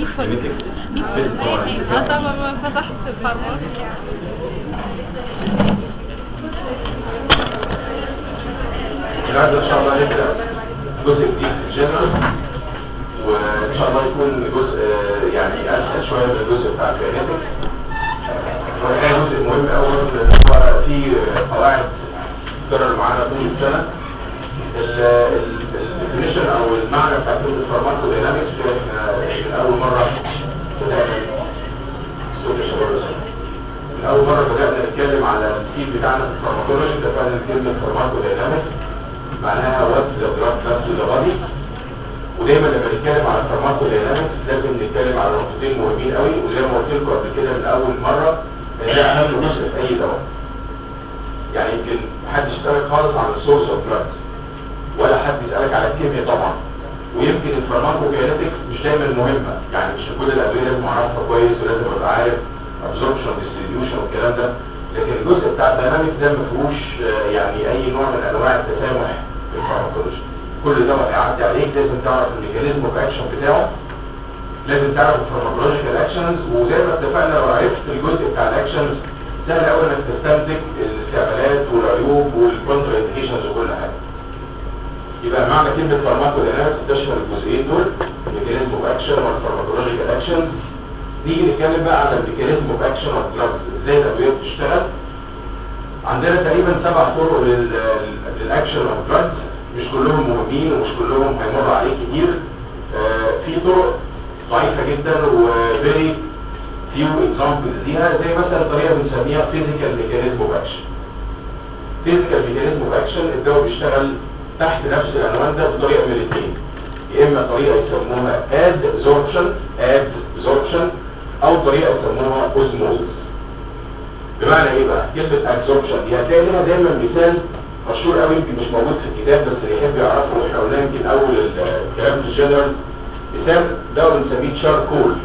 اه طبعا ما فتحت الفارماسي النهارده ان شاء الله نبدا جزء جديد في الجنرال وان شاء الله يكون جزء آه، يعني اسهل شويه من الجزء بتاع الكاينتكس وكان جزء مهم قوي لان هو في قواعد تكرر معانا طول السنه الديفينيشن او المعنى بتاع كلمه الفارماكودينامكس احنا من اول مره بدانا صوت الشباب بس. من اول مره بدانا نتكلم على السكيل بتاعنا في الفارماكولوجي اتفقنا ان كلمه فارماكودينامكس معناها وات ذا دراج نفسه ذا بادي ودايما لما نتكلم على الفارماكودينامكس لازم نتكلم على نقطتين مهمين قوي وزي ما قلت لكم قبل كده من اول مره ان ده اهم جزء في اي دواء يعني يمكن محدش يسالك خالص عن السورس اوف دراج ولا حد يسالك على الكيمياء طبعا ويمكن الفارماكوجينetics مش دايما مهمه يعني مش كل الادويه لازم اعرفها كويس ولازم ابقى عارف ابزوربشن ديستريبيوشن والكلام ده لكن الجزء بتاع الداينامكس ده ما فيهوش آه، يعني اي نوع من انواع التسامح في الفارماكولوجي كل دواء هيعدي عليك لازم تعرف الميكانيزم اوف اكشن بتاعه لازم تعرف الفارماكولوجيكال اكشنز وزي ما اتفقنا لو عرفت الجزء بتاع الاكشنز سهل قوي انك تستنتج الاستعمالات والعيوب والكونترا انديكيشنز وكل حاجه يبقى معنى كلمة فارماكودينامكس تشمل الجزئين دول الميكانيزم اوف اكشن والفارماكولوجيكال اكشن نيجي نتكلم بقى على الميكانيزم اوف اكشن والدراجز ازاي الادويه بتشتغل عندنا تقريبا سبع طرق لل- للاكشن والدراجز مش كلهم مهمين ومش كلهم هيمر عليك كتير آه، في طرق ضعيفه جدا وفيري فيو اكزامبلز ليها زي مثلا طريقه بنسميها فيزيكال ميكانيزم اوف اكشن فيزيكال ميكانيزم اوف اكشن الدواء بيشتغل تحت نفس العنوان ده بطريقه من الاثنين يا اما طريقه يسموها ادزوربشن ادزوربشن او طريقه يسموها اوزموزس بمعنى ايه بقى كلمه ادزوربشن دي هتلاقي لها دايما مثال مشهور قوي يمكن مش موجود في الكتاب بس اللي يحب يعرفه واحنا قلناه يمكن اول الكلام في الجنرال مثال دواء بنسميه تشاركول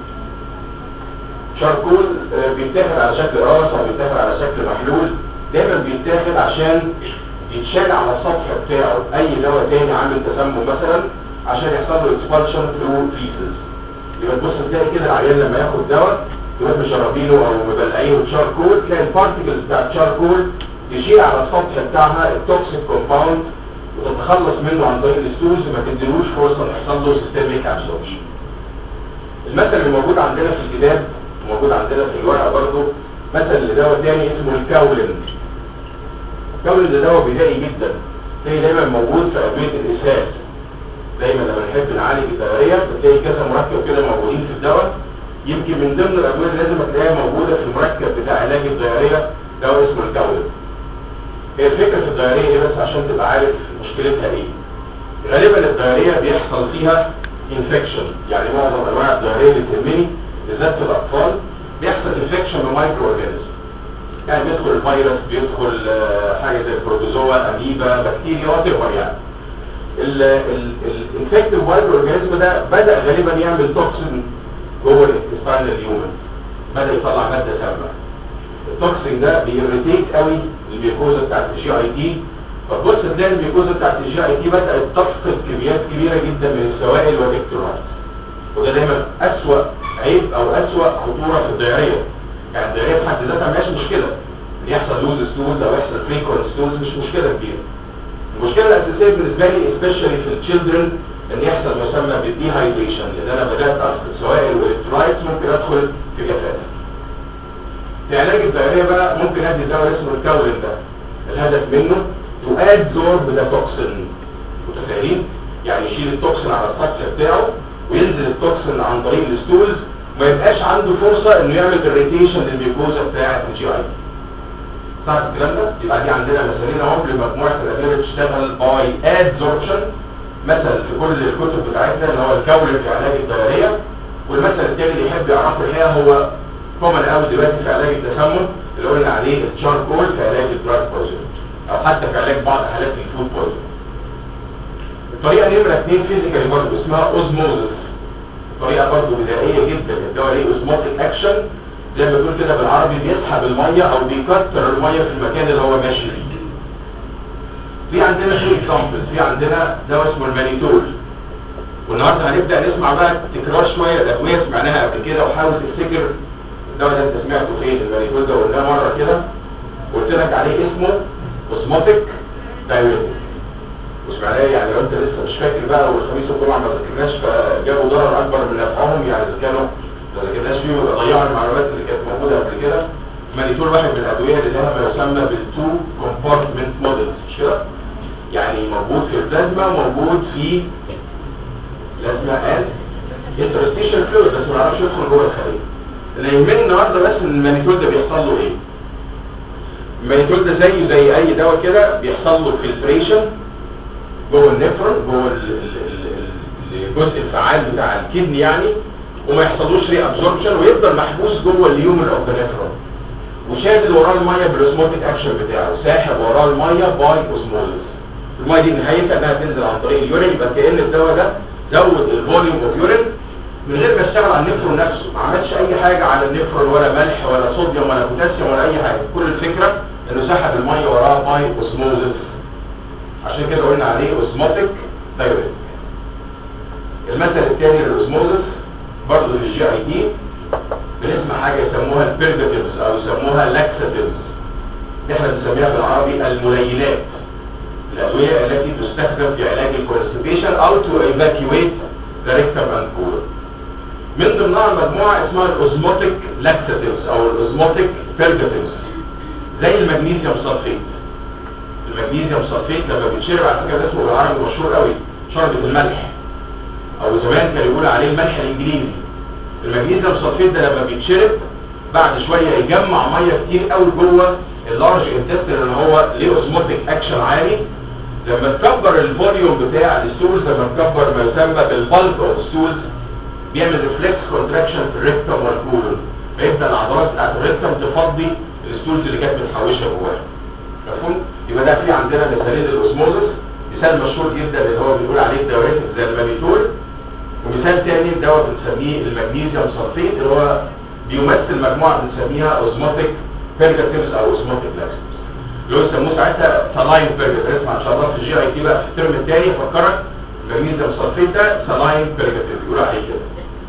شاركول آه، بيتاخد على شكل راس او بيتاخد على شكل محلول دايما بيتاخد عشان يتشال على السطح بتاعه اي دواء تاني عامل تسمم مثلا عشان يحصل له اكسبانشن ثرو فيتلز يبقى تبص تلاقي كده العيان لما ياخد دواء يبقى مشربينه او مبلعينه بشاركول تلاقي البارتكلز بتاع الشاركول تشيل على السطح بتاعها التوكسيك كومباوند وتتخلص منه عن طريق الستولز ما تديلوش فرصه ان يحصل له سيستميك ابسوربشن المثل اللي موجود عندنا في الكتاب موجود عندنا في الورقه برضه مثل لدواء تاني اسمه الكاولين الكاولين ده دواء بدائي جدا تلاقي دايما موجود في ادويه الاسهال دايما لما نحب نعالج الدوائيه بتلاقي كذا مركب كده موجودين في الدواء يمكن من ضمن الادويه اللي لازم تلاقيها موجوده في المركب بتاع علاج الدائريه دواء اسمه الكاولين هي الفكره في الدائريه ايه بس عشان تبقى عارف مشكلتها ايه غالبا الدائريه بيحصل فيها انفكشن يعني معظم انواع الدائريه اللي تهمني بالذات في الاطفال بيحصل انفكشن بمايكرو اورجانيزم يعني بيدخل الفيروس بيدخل آه، حاجه زي البروتوزوا اميبا بكتيريا وات ايفر يعني الانفكتيف مايكرو اورجانيزم ده بدا غالبا يعمل توكسين جوه الانتستين الهيومن بدا يطلع ماده سامه التوكسين ده بيريتيت قوي الميكوزا بتاعت الجي اي تي فتبص تلاقي الميكوزا بتاعت الجي اي تي بدات تفقد كميات كبيره جدا من السوائل والالكترونات وده دايما اسوأ عيب او اسوأ خطوره في الدائريه يعني الدائريه في حد ذاتها مش مشكله ان يحصل لوز ستولز او يحصل فريكونت ستولز مش مشكله كبيره المشكله الاساسيه بالنسبه لي especially في التشيلدرن ان يحصل ما يسمى بالديهايدريشن ان انا بدات افقد سوائل والكترولايتس ممكن ادخل في جفاف في علاج الدائريه بقى ممكن ادي دواء اسمه الكاولين ده الهدف منه تو ادزورب ذا توكسين متخيلين يعني يشيل التوكسين على السطح بتاعه وينزل التوكسين عن طريق الستولز ما يبقاش عنده فرصه انه يعمل الريتيشن للميكوزا بتاعه الجي اي صح الكلام ده يبقى دي عندنا مثالين اهو لمجموعه الادويه بتشتغل باي ادزوربشن مثل في كل الكتب بتاعتنا اللي هو الكولين في علاج الدائريه والمثل الثاني اللي يحب يعرفه الحقيقه هو كومن قوي دلوقتي في علاج التسمم اللي قلنا عليه الشاركول في علاج الدراج بويزن او حتى في علاج بعض حالات الفود بويزن الطريقه نمره اثنين فيزيكالي برضه اسمها اوزموزس طريقه برضه بدائيه جدا الدواء ليه اوزموتيك اكشن زي ما بيقول كده بالعربي بيسحب الميه او بيكتر الميه في المكان اللي هو ماشي فيه في عندنا شو اكزامبل في عندنا دواء اسمه المانيتول والنهارده هنبدا نسمع بقى تكرار شويه الادويه سمعناها قبل كده وحاول تفتكر الدواء ده انت سمعته فين المانيكول ده قلناه مره كده قلت لك عليه اسمه اوزموتيك دايوريتك وسمعناه يعني لو انت لسه مش فاكر بقى والخميس والجمعه ما ذاكرناش فجابوا ضرر اكبر من نفعهم يعني اذا كانوا ما ذاكرناش فيه يبقى ضيعوا المعلومات اللي كانت موجوده قبل كده مانيتول واحد من الادويه اللي لها ما يسمى بالتو كومبارتمنت موديلز مش كده؟ يعني موجود في البلازما وموجود في بلازما اند انترستيشن فلويد بس ما نعرفش يدخل جوه الخليه اللي يهمني النهارده بس ان المانيتول ده بيحصل له ايه؟ المانيتول ده زيه زي اي دواء كده بيحصل له فلتريشن جوه النفرون جوه ال- ال- ال- الجزء الفعال بتاع الكدني يعني وما يحصلوش ري ابزوربشن ويفضل محبوس جوه اليومن اوف ذا نفرون وشادد وراه الميه بالاوزموتيك اكشن بتاعه ساحب وراه الميه باي اوزموزس الميه دي نهايتها انها تنزل عن طريق اليورين يبقى كان الدواء ده زود الفوليوم اوف يورين من غير ما يشتغل على النفرون نفسه ما عملش اي حاجه على النفرون ولا ملح ولا صوديوم ولا بوتاسيوم ولا اي حاجه كل الفكره انه سحب الميه وراه باي اوزموزس عشان كده قلنا عليه اوزموتيك دايوريتك المثل الثاني للاوزموزس برضه في الجي اي دي بنسمع حاجه يسموها البيرجاتيفز او يسموها لاكساتيفز احنا بنسميها بالعربي الملينات الادويه التي تستخدم في علاج الكونستيبيشن او تو ايفاكيويت ذا ريكتم اند كولون من ضمنها مجموعه اسمها الاوزموتيك لاكساتيفز او الاوزموتيك بيرجاتيفز زي المغنيسيوم سلفيت المغنيسيوم سلفيت لما بيتشرب على فكره ده اسمه بالعربي مشهور قوي شربة الملح او زمان كانوا يقولوا عليه الملح الانجليزي المغنيسيوم سلفيت ده لما بيتشرب بعد شويه يجمع ميه كتير قوي جوه اللارج انتستين اللي هو ليه اوزموتيك اكشن عالي لما تكبر الفوليوم بتاع الستولز لما تكبر ما يسمى بالبلك اوف الستولز بيعمل ريفلكس كونتراكشن في الريكتم والكولون فيبدا العضلات بتاعت الريكتم تفضي الستولز اللي كانت متحوشه جواها مفهوم يبقى ده في عندنا مثالين الاوزموزس مثال مشهور جدا اللي هو بنقول عليه الدوريتك زي المانيتول ومثال تاني دواء بنسميه المغنيسيوم سلفيت اللي هو بيمثل مجموعه بنسميها اوزموتيك بيرجاتيفز او اوزموتيك لاكسيفز اللي هو يسموه ساعتها سلاين بيرجاتيف اسمع ان شاء الله في الجي اي تي بقى في الترم الثاني افكرك المغنيسيوم سلفيت ده سلاين بيرجاتيف بيقولوا عليه كده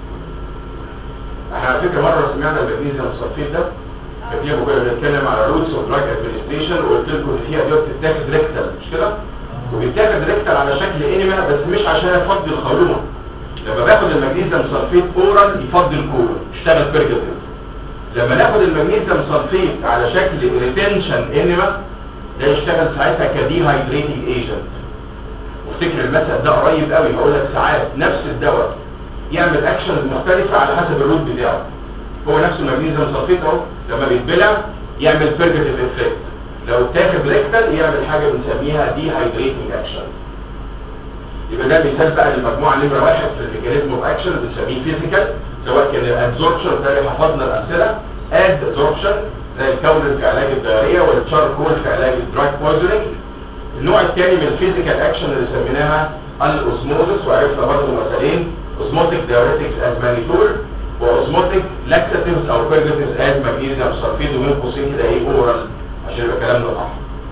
احنا على فكره مره سمعنا المغنيسيوم سلفيت ده كان فيها كنا بنتكلم على روتس اوف دراج ادمنستريشن وقلت لكم ان فيها ادويه بتتاخد ريكتال مش كده؟ وبيتاخد ريكتال على شكل انيما بس مش عشان يفضي الخرومه لما باخد المغنيسيوم سلفيت اورال يفضي الكولون يشتغل بيرجاتيف لما ناخد المغنيسيوم سلفيت على شكل ريتنشن انيما ده يشتغل ساعتها كدي هايدريتنج ايجنت وافتكر المثل ده قريب قوي هقول لك ساعات نفس الدواء يعمل اكشنز مختلفه على حسب الروت بتاعه هو نفس المغنيسيوم سلفيت اهو لما بيتبلع يعمل بيرجاتيف افكت لو اتاخد ريكتال يعمل حاجه بنسميها دي هايدريتنج اكشن يبقى ده مثال بقى للمجموعه نمره واحد في الميكانيزم اوف اكشن بنسميه فيزيكال سواء كان الادزوربشن ده اللي حفظنا الامثله ادزوربشن زي الكون في علاج الدائريه والتشاركول في علاج الدراج بويزنينج النوع الثاني من الفيزيكال اكشن اللي سميناها الاوزموزس وعرفنا برضه مثالين اوزموتيك دايوريتكس از مانيتول واوزموتيك لاكتاتيفز او بيرجاتيفز از مغنيسيوم سلفيد ومن قوسين كده ايه اورال عشان يبقى كلامنا صح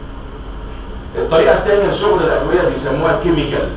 الطريقه الثانيه لشغل الادويه بيسموها كيميكال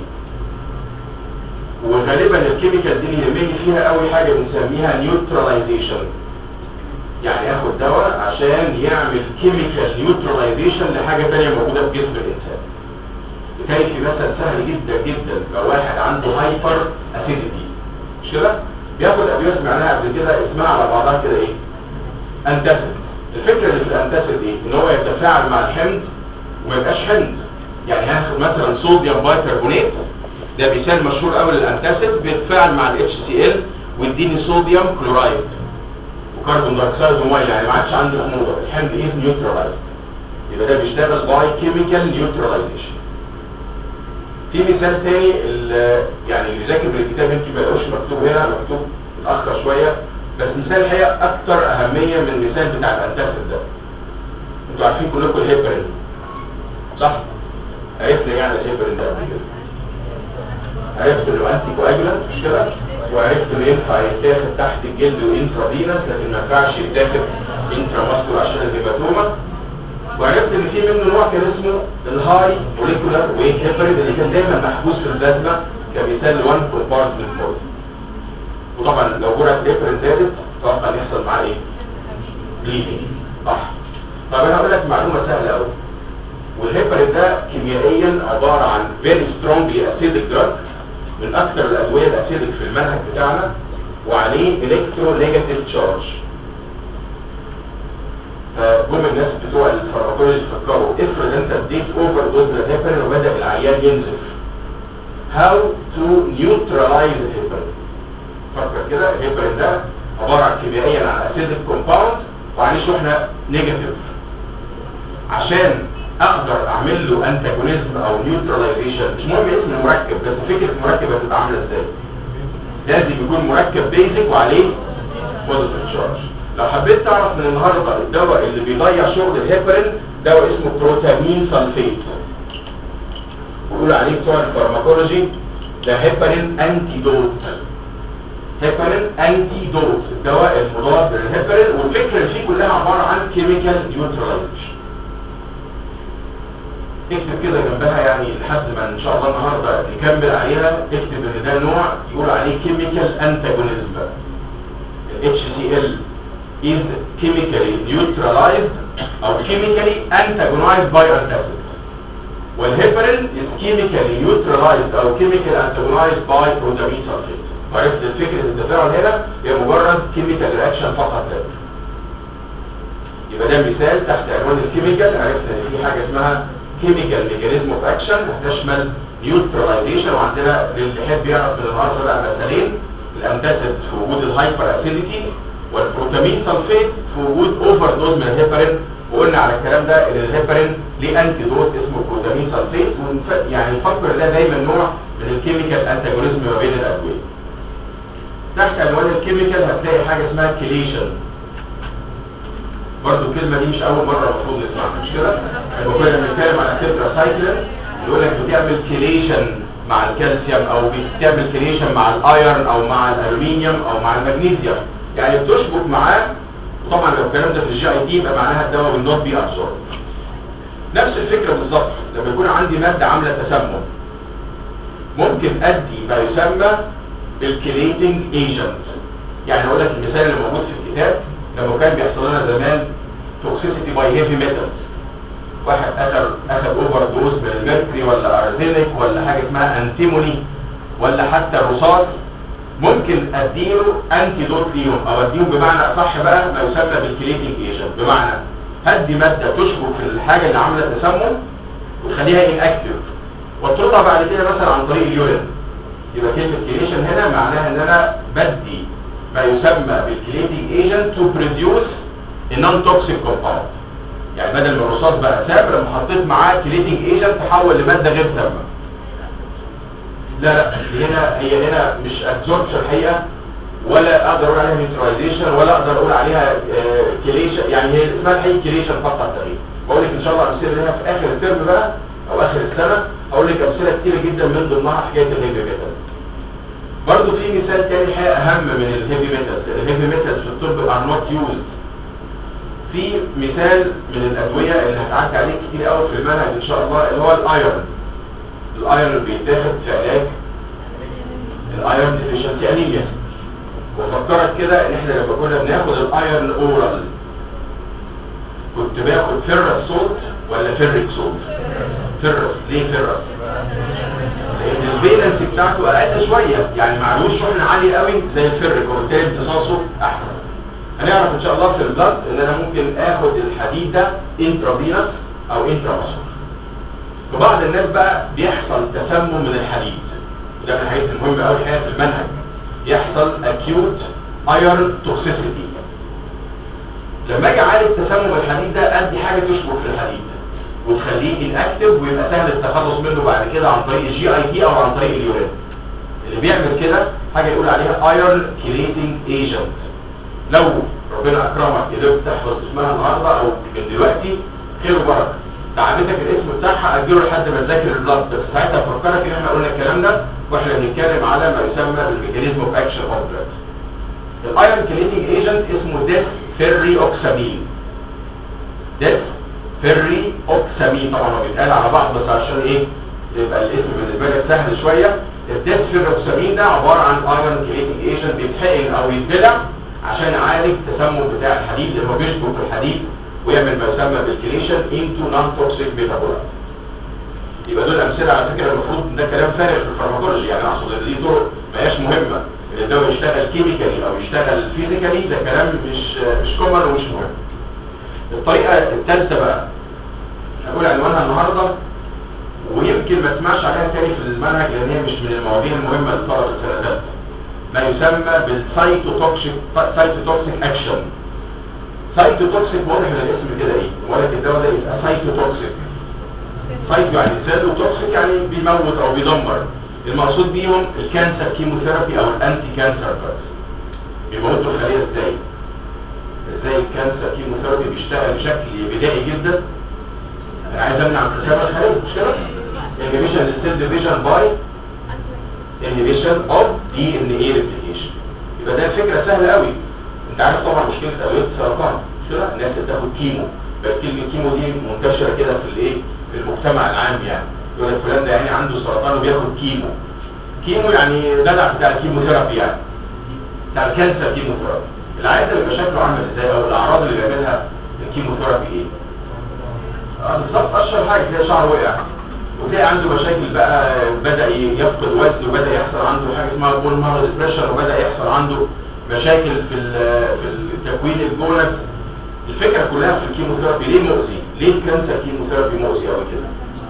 وغالبا الكيميكال دي اللي يهمني فيها قوي حاجه بنسميها نيوتراليزيشن يعني اخد دواء عشان يعمل كيميكال نيوتراليزيشن لحاجه ثانيه موجوده في جسم الانسان كيف في مثل سهل جدا جدا لو واحد عنده هايبر اسيديتي مش كده بياخد ادويه سمعناها قبل كده اسمها على بعضها كده ايه انتاسيد الفكره اللي في الانتاسيد ايه ان هو يتفاعل مع الحمض وما يبقاش حمض يعني هاخد مثلا صوديوم بايكربونات ده مثال مشهور قوي للانتاسيد بيتفاعل مع الاتش سي ال ويديني صوديوم كلورايد وكربون دايوكسيد وميه يعني ما عادش عندي حموضه الحمض ايه نيوتراليز يبقى ده بيشتغل باي كيميكال نيوتراليزيشن في مثال تاني ال- يعني اللي ذاكر بالكتاب انت ما لقوش مكتوب هنا مكتوب متاخر شويه بس مثال هي اكتر اهميه من المثال بتاع الانتاسيد ده انتوا عارفين كلكم الهيبرين صح عرفنا يعني الهيبرين ده قبل كده عرفت انه انتي كواجولانت مش كده وعرفت انه ينفع يتاخد تحت الجلد وانترافينس لكن ما ينفعش يتاخد انتراماسكول عشان الهيباتوما وعرفت ان في منه نوع كان اسمه الهاي موليكولار ويت هيبريد اللي كان دايما محبوس في البلازما كمثال لوان كومبارتمنت مود وطبعا لو جرعه الهيبرين زادت اتوقع ان يحصل معاه ايه؟ بليدنج صح طب انا هقول لك معلومه سهله قوي والهيبرين ده كيميائيا عباره عن فيري سترونجلي اسيدك دراج من اكثر الادويه الاسيدك في المنهج بتاعنا وعليه الكترو نيجاتيف تشارج فجم الناس بتوع الفارماكولوجي فكروا افرض انت اديت اوفر دوز للهيبرين وبدا العيان ينزف how to neutralize الهيبرين فكر كده الهيبرين ده عباره عن كيميائيا عن اسيدك كومباوند وعليه شحنه نيجاتيف عشان اقدر اعمل له انتاجونيزم او نيوتراليزيشن مش مهم اسم المركب بس فكره المركب هتبقى عامله ازاي لازم يكون مركب بيزك وعليه بوزيتيف تشارج لو حبيت تعرف من النهارده الدواء اللي بيضيع شغل الهيبرين دواء اسمه بروتامين سلفيت بيقولوا عليه بتوع الفارماكولوجي ده هيبرين انتيدوت هيبرين انتيدوت الدواء المضاد للهيبرين والفكره اللي فيه كلها عباره عن كيميكال نيوتراليزيشن اكتب كده جنبها يعني لحد ما ان شاء الله النهارده نكمل عليها اكتب ان ده نوع يقول عليه كيميكال انتاجونيزم HCl is chemically neutralized او chemically antagonized by antacid والهيبرين is chemically neutralized او chemically antagonized by protamine sulfate عرفت الفكرة التفاعل هنا هي مجرد chemical reaction فقط لا يبقى ده مثال تحت عنوان الكيميكال عرفت ان في حاجة اسمها chemical mechanism of action هتشمل neutralization وعندنا للي يحب يعرف من النهارده بقى مثالين الانتاسيد في وجود الهايبر اسيديتي والبروتامين سلفيت في وجود اوفر دوز من الهيبرين وقلنا على الكلام ده ان الهيبرين ليه انتي دوز اسمه بروتامين سلفيت ونف... يعني نفكر ده دايما نوع من الكيميكال انتاجونيزم ما بين الادويه تحت عنوان الكيميكال هتلاقي حاجه اسمها كيليشن برضه الكلمه دي مش اول مره المفروض نسمعها مش كده لما كنا بنتكلم على تترا سايكلين يقول لك بتعمل كيليشن مع الكالسيوم او بتعمل كيليشن مع الايرن او مع الالومنيوم او مع المغنيسيوم يعني بتشبك معاه وطبعا لو الكلام ده في الجي اي دي يبقى معناها الدواء will not be absorbed نفس الفكره بالظبط لما يكون عندي ماده عامله تسمم ممكن ادي ما يسمى بالكليتنج ايجنت يعني اقول لك المثال اللي موجود في الكتاب لما كان بيحصل لنا زمان توكسيسيتي باي هيفي ميتالز واحد اخذ اخذ اوفر دوز من الميركوري ولا ارزينيك ولا حاجه اسمها انتيموني ولا حتى الرصاص ممكن اديله انتي دوت ليهم او اديهم بمعنى اصح بقى ما يسمى بالكليتنج ايجنت بمعنى هدي ماده تشبك في الحاجه اللي عامله تسمم وتخليها انكتيف واطردها بعد كده مثلا عن طريق اليورين يبقى كلمه كليشن هنا معناها ان انا بدي ما يسمى بالكليتنج ايجنت تو بروديوس النون توكسيك كومباوند يعني بدل ما الرصاص بقى سام لما حطيت معاه كليتنج ايجنت تحول لماده غير سامه لا لا هنا هي هنا مش ابزوربشن الحقيقه ولا اقدر اقول عليها نيوتراليزيشن ولا اقدر اقول عليها كليشن يعني هي اسمها الحقيقه كليشن فقط تقريبا بقول لك ان شاء الله امثله لها في اخر الترم بقى او اخر السنه اقول لك امثله كتير جدا من ضمنها حكايه الهيفي ميتال برضه في مثال تاني الحقيقه اهم من الهيفي ميتال الهيفي ميتال في الطب ار نوت يوزد في مثال من الادويه اللي هتعدي عليك كتير قوي في المنهج ان شاء الله اللي هو الايرون الايرون بيتاخد في علاج الايرون ديفيشنسي انيميا وفكرت كده ان احنا لما كنا بناخد الايرون اورال كنت باخد فيرس صوت ولا فيرك صوت فيرس ليه فيرس لان الفيلنس بتاعته اقل شويه يعني معلوش شحنه عاليه قوي زي الفيرك وبالتالي امتصاصه احسن هنعرف ان شاء الله في البلد ان انا ممكن اخد الحديد ده انترافينس او انتراماسور في بعض الناس بقى بيحصل تسمم من الحديد وده من الحاجات المهمه قوي الحقيقه في المنهج يحصل acute iron toxicity لما اجي اعالج تسمم الحديد ده ادي حاجه تشبك في الحديد وتخليه انكتف ويبقى سهل التخلص منه بعد كده عن طريق الجي اي تي او عن طريق اليورين اللي بيعمل كده حاجه يقول عليها ايرون كريتنج ايجنت لو ربنا اكرمك قدرت تحفظ اسمها النهارده او من دلوقتي خير وبركه تعبتك الاسم بتاعها اجله لحد ما تذاكر البلاد بس ساعتها افكرك ان احنا قلنا الكلام ده واحنا بنتكلم على ما يسمى بالميكانيزم اوف اكشن اوف دراجز الايرون كليتنج ايجنت اسمه ديث فيري اوكسامين ديث فيري اوكسامين طبعا هو بيتقال على بعض بس عشان ايه يبقى الاسم بالنسبه لك سهل شويه الديسفيروكسامين ده عباره عن ايرون كليتنج ايجنت بيتحقن او يتبلع عشان يعالج التسمم بتاع الحديد اللي هو بيشبك الحديد ويعمل ما يسمى بالكليشن انتو نون توكسيك ميتابولايت يبقى دول امثله على فكره المفروض ده كلام فارغ في الفارماكولوجي يعني اقصد ان دي طرق ما هياش مهمه ان الدواء يشتغل كيميكالي او يشتغل فيزيكالي ده كلام مش مش كومن ومش مهم الطريقه الثالثه بقى هقول عنوانها النهارده ويمكن ما اسمعش عليها تاني في المنهج لان هي مش من المواضيع المهمه لطلبه السنه الثالثه ما يسمى بالسايتوتوكسيك سايتوتوكسيك اكشن سايتوتوكسيك واضح من الاسم كده ايه ولكن الدواء ده يبقى سايتوتوكسيك سايتو يعني سيل وتوكسيك يعني بيموت او بيدمر المقصود بيهم الكانسر كيموثيرابي او الانتي كانسر دراجز بيموتوا الخليه ازاي ازاي الكانسر كيموثيرابي بيشتغل بشكل بدائي جدا انا عايز امنع انقسام الخليه مش كده inhibition للسيل ديفيجن باي inhibition of DNA replication يبقى ده فكره سهله قوي انت عارف طبعا مشكله ادويه السرطان مش كده الناس بتاخد كيمو بس كلمه كيمو دي منتشره كده في الايه في المجتمع العام يعني يقول لك فلان ده يعني عنده سرطان وبياخد كيمو كيمو يعني جدع بتاع الكيموثيرابي يعني بتاع الكانسر كيموثيرابي العيان ده بيبقى شكله عامل ازاي او الاعراض اللي بيعملها الكيموثيرابي ايه اه بالظبط اشهر حاجه تلاقي شعره وقع وتلاقي عنده مشاكل بقى بدا يفقد وزن وبدا يحصل عنده حاجه اسمها بول مارو ديبريشن وبدا يحصل عنده مشاكل في في التكوين الجونز الفكره كلها في الكيموثيرابي ليه مؤذي ليه الكانسر كيموثيرابي مؤذي قوي كده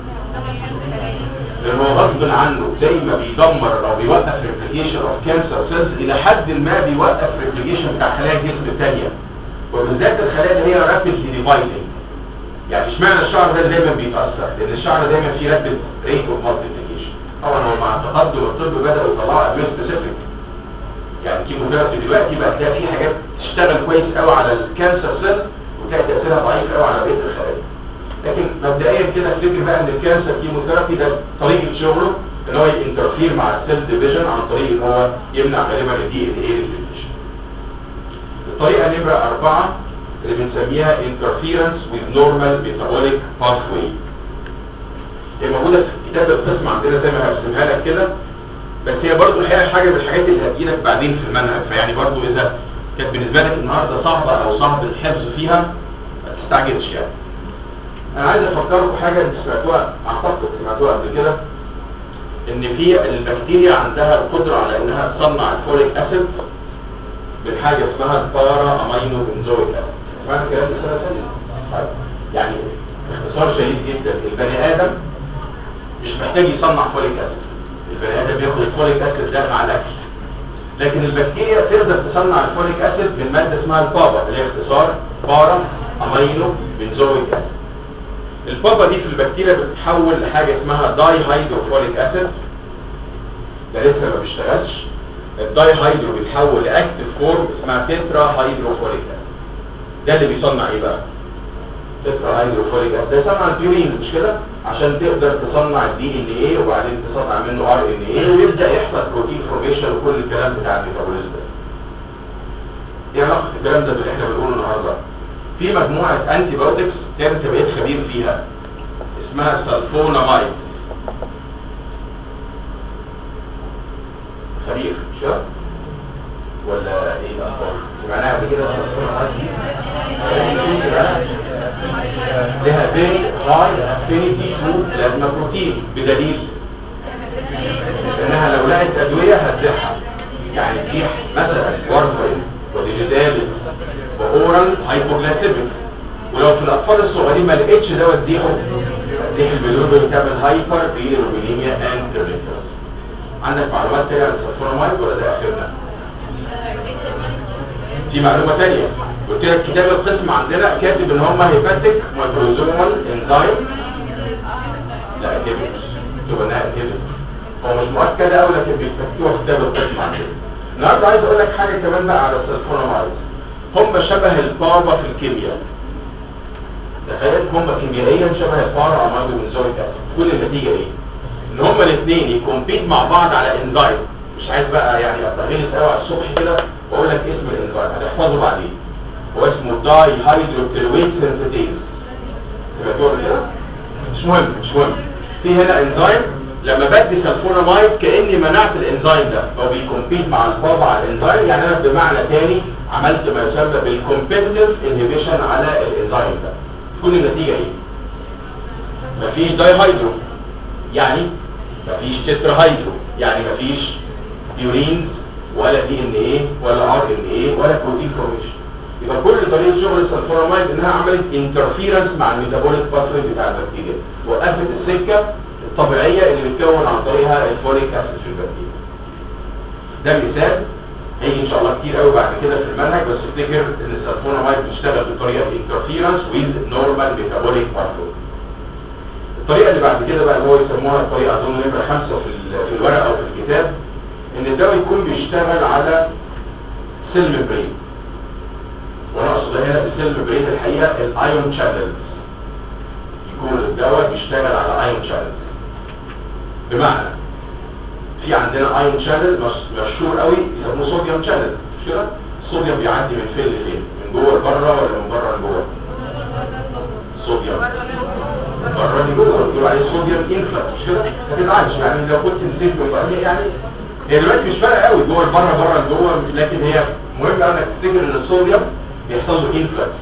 لان هو غصب عنه زي ما بيدمر او بيوقف ريبليكيشن اوف كانسر سيلز الى حد ما بيوقف ريبليكيشن بتاع خلايا الجسم الثانيه وبالذات الخلايا اللي هي رابيدلي ديفايدنج يعني اشمعنى الشعر ده دايما بيتاثر لان الشعر دايما فيه رابيد ريت اوف مالتيبليكيشن طبعا هو مع تقدم الطب بداوا يطلعوا ادويه سبيسيفيك يعني الكيموثيرابي دلوقتي بقى تلاقي في حاجات تشتغل كويس قوي على الكانسر سيل وتلاقي تاثيرها ضعيف قوي على بقيه الخلايا لكن مبدئيا كده افتكر بقى ان الكانسر كيموثيرابي ده طريقه شغله ان هو ينترفير مع السيل ديفيجن عن طريق ان هو يمنع غالبا الدي ان اي ريبليكيشن الطريقه نمره اربعه اللي بنسميها interference with normal metabolic pathway هي موجودة في كتاب القسم عندنا زي ما هرسمها لك كده بس هي برضو الحقيقة حاجة من الحاجات اللي هتجيلك بعدين في المنهج فيعني برضو إذا كانت بالنسبة لك النهاردة صعبة أو صعب الحفظ فيها ما تستعجلش يعني أنا عايز أفكركم حاجة أنت سمعتوها أعتقد سمعتوها قبل كده إن في البكتيريا عندها القدرة على إنها تصنع الفوليك أسيد من حاجة اسمها البارا أمينو بنزويك أسيد سمعت الكلام ده سنة ثانية طيب يعني باختصار شديد جدا البني آدم مش محتاج يصنع فوليك أسيد البني آدم ياخد الفوليك أسيد ده مع الأكل لكن البكتيريا تقدر تصنع الفوليك أسيد من مادة اسمها البابا اللي هي اختصار بارا أمينو بنزويك أسيد البابا دي في البكتيريا بتتحول لحاجة اسمها داي هيدروفوليك أسيد ده لسه ما بيشتغلش الداي هيدرو بيتحول لاكتف فورم اسمها تترا هيدروفوليك أسيد ده اللي بيصنع ايه بقى تترا هيدروفوليك أسيد ده يصنع البيورين مش كده عشان تقدر تصنع الدي ان ايه وبعدين تصنع منه ار ان ايه ويبدا يحصل بروتين فورميشن وكل الكلام بتاع الميتابوليزم ده ايه علاقه الكلام ده باللي احنا بنقوله النهارده في مجموعه انتي بايوتكس انت بقيت خبير فيها اسمها سلفونامايد خبير مش كده ولا ايه الاخبار معناها قبل كده لها فيري هاي افينيتي تو بلازما بروتين بدليل انها لو لقت ادويه هتزحها يعني تزيح مثلا وارفرين وديجيتال واورال هايبوغلاسيميك ولو في الاطفال الصغيرين ما لقيتش دواء تزيحه تزيح البيلوبين تعمل هايبر بيلوبينيميا اند عندك معلومات تانية عن السلفونامايد ولا ده اخرنا في معلومة تانية قلت لك كتاب القسم عندنا كاتب ان هم هيباتيك مايكروزومال انزايم لا انهبيتور تبقى انها انهبيتور هو مش مؤكد قوي لكن بيكتبوها في كتاب القسم عندنا النهارده عايز اقول لك حاجة كمان بقى على السلفونامايد هم شبه البابا في الكيمياء تخيل هم كيميائيا شبه البارا اميدو بنزويك اسيد كل النتيجة ايه ان هما الاثنين يكمبيت مع بعض على انزايم مش عايز بقى يعني ابقى غلس قوي على الصبح كده واقول لك اسم الانزايم هتحفظه بعدين هو اسمه داي هيدروكتيرويت سينثيتيز سمعتوه كده مش مهم مش مهم في هنا انزايم لما بدي سلفونامايد كاني منعت الانزيم ده هو بيكمبيت مع البابا على الانزيم يعني انا بمعنى تاني عملت ما يسمى بالكومبيتيتيف انهبيشن على الانزيم ده تكون النتيجه ايه مفيش دايهايدرو يعني مفيش تتراهايدرو يعني مفيش بيورينز ولا دي ان ايه ولا ار ان ايه ولا بروتين فورميشن يبقى كل طريقه شغل السلفونامايد انها عملت انترفيرنس مع الميتابوليك باثوي بتاع البكتيريا وقفت السكه الطبيعيه اللي بتكون عن طريقها الفوليك اسيد في البكتيريا ده مثال هيجي ان شاء الله كتير قوي بعد كده في المنهج بس افتكر ان السلفونامايد بتشتغل بطريقه انترفيرنس ويز نورمال ميتابوليك باثوي الطريقه اللي بعد كده بقى اللي هو يسموها الطريقه اظن نمره خمسه في ال- في الورقه او في الكتاب ان الدواء يكون بيشتغل على سيل ميمبرين وانا اقصد هنا بالسيل ميمبرين الحقيقه الايون شانلز يكون الدواء بيشتغل على ايون شانلز بمعنى في عندنا ايون شانل مشهور قوي يسموه صوديوم شانل مش كده الصوديوم بيعدي من فين لفين من جوه لبره ولا من بره لجوه صوديوم بره لجوه بيقولوا عليه صوديوم انفلكس مش كده ما تزعلش يعني لو كنت نسيت بقى يعني هي دلوقتي مش فارقه قوي جوه لبره بره لجوه لكن هي مهم قوي انك تفتكر ان الصوديوم بيحصل له انفلكس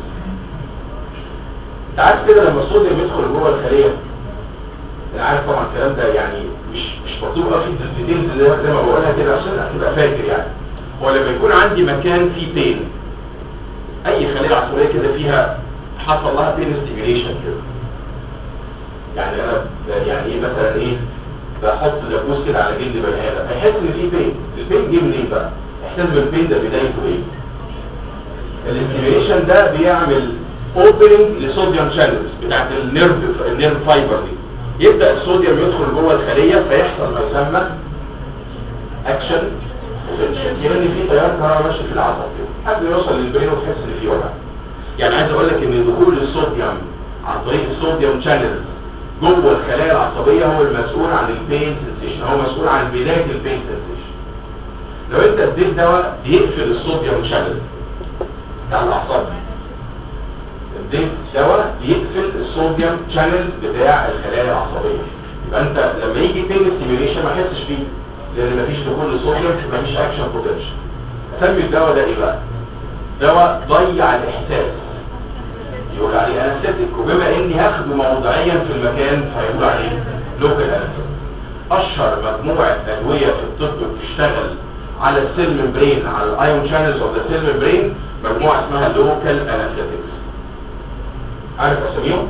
انت عارف كده لما الصوديوم يدخل جوه الخليه انا عارف طبعا الكلام ده يعني مش مش مطلوب قوي في الديتيلز زي زي ما بقولها كده عشان تبقى فاكر يعني هو لما يكون عندي مكان فيه بين اي خليه عصبيه كده فيها حصل لها بين ستيميليشن كده يعني انا ب- يعني ايه مثلا ايه بحط دبوس كده على جلد بني ادم هيحس ان في بين البين جه منين بقى احساس بالبين ده بدايته ايه الاستيميليشن ده بيعمل اوبننج لصوديوم شانلز بتاعت النيرف النيرف فايبر دي يبدا الصوديوم يدخل جوه الخليه فيحصل ما يسمى اكشن بوتنشال يعني في تيار كهرباء ماشي في العصب كده حد يوصل للبرين وتحس ان في وجع يعني عايز اقول لك ان دخول الصوديوم عن طريق الصوديوم شانلز جوه الخلايا العصبيه هو المسؤول عن البين سنسيشن هو مسؤول عن بدايه البين سنسيشن لو انت اديت دواء بيقفل الصوديوم شانل بتاع الاعصاب اديت دواء يقفل الصوديوم شانل بتاع الخلايا العصبيه يبقى انت لما يجي بين ستيميوليشن ما احسش بيه لان مفيش دخول للصوديوم مفيش اكشن بوتنشال اسمي الدواء ده ايه بقى دواء ضيع الاحساس يقول عليه انستيك وبما اني هاخده موضعيا في المكان فيقول عليه لوكال انستيك اشهر مجموعه ادويه في الطب بتشتغل على السيل ممبرين على الايون شانلز اوف ذا سيل ممبرين مجموعه اسمها لوكال انستيكس عارف اساميهم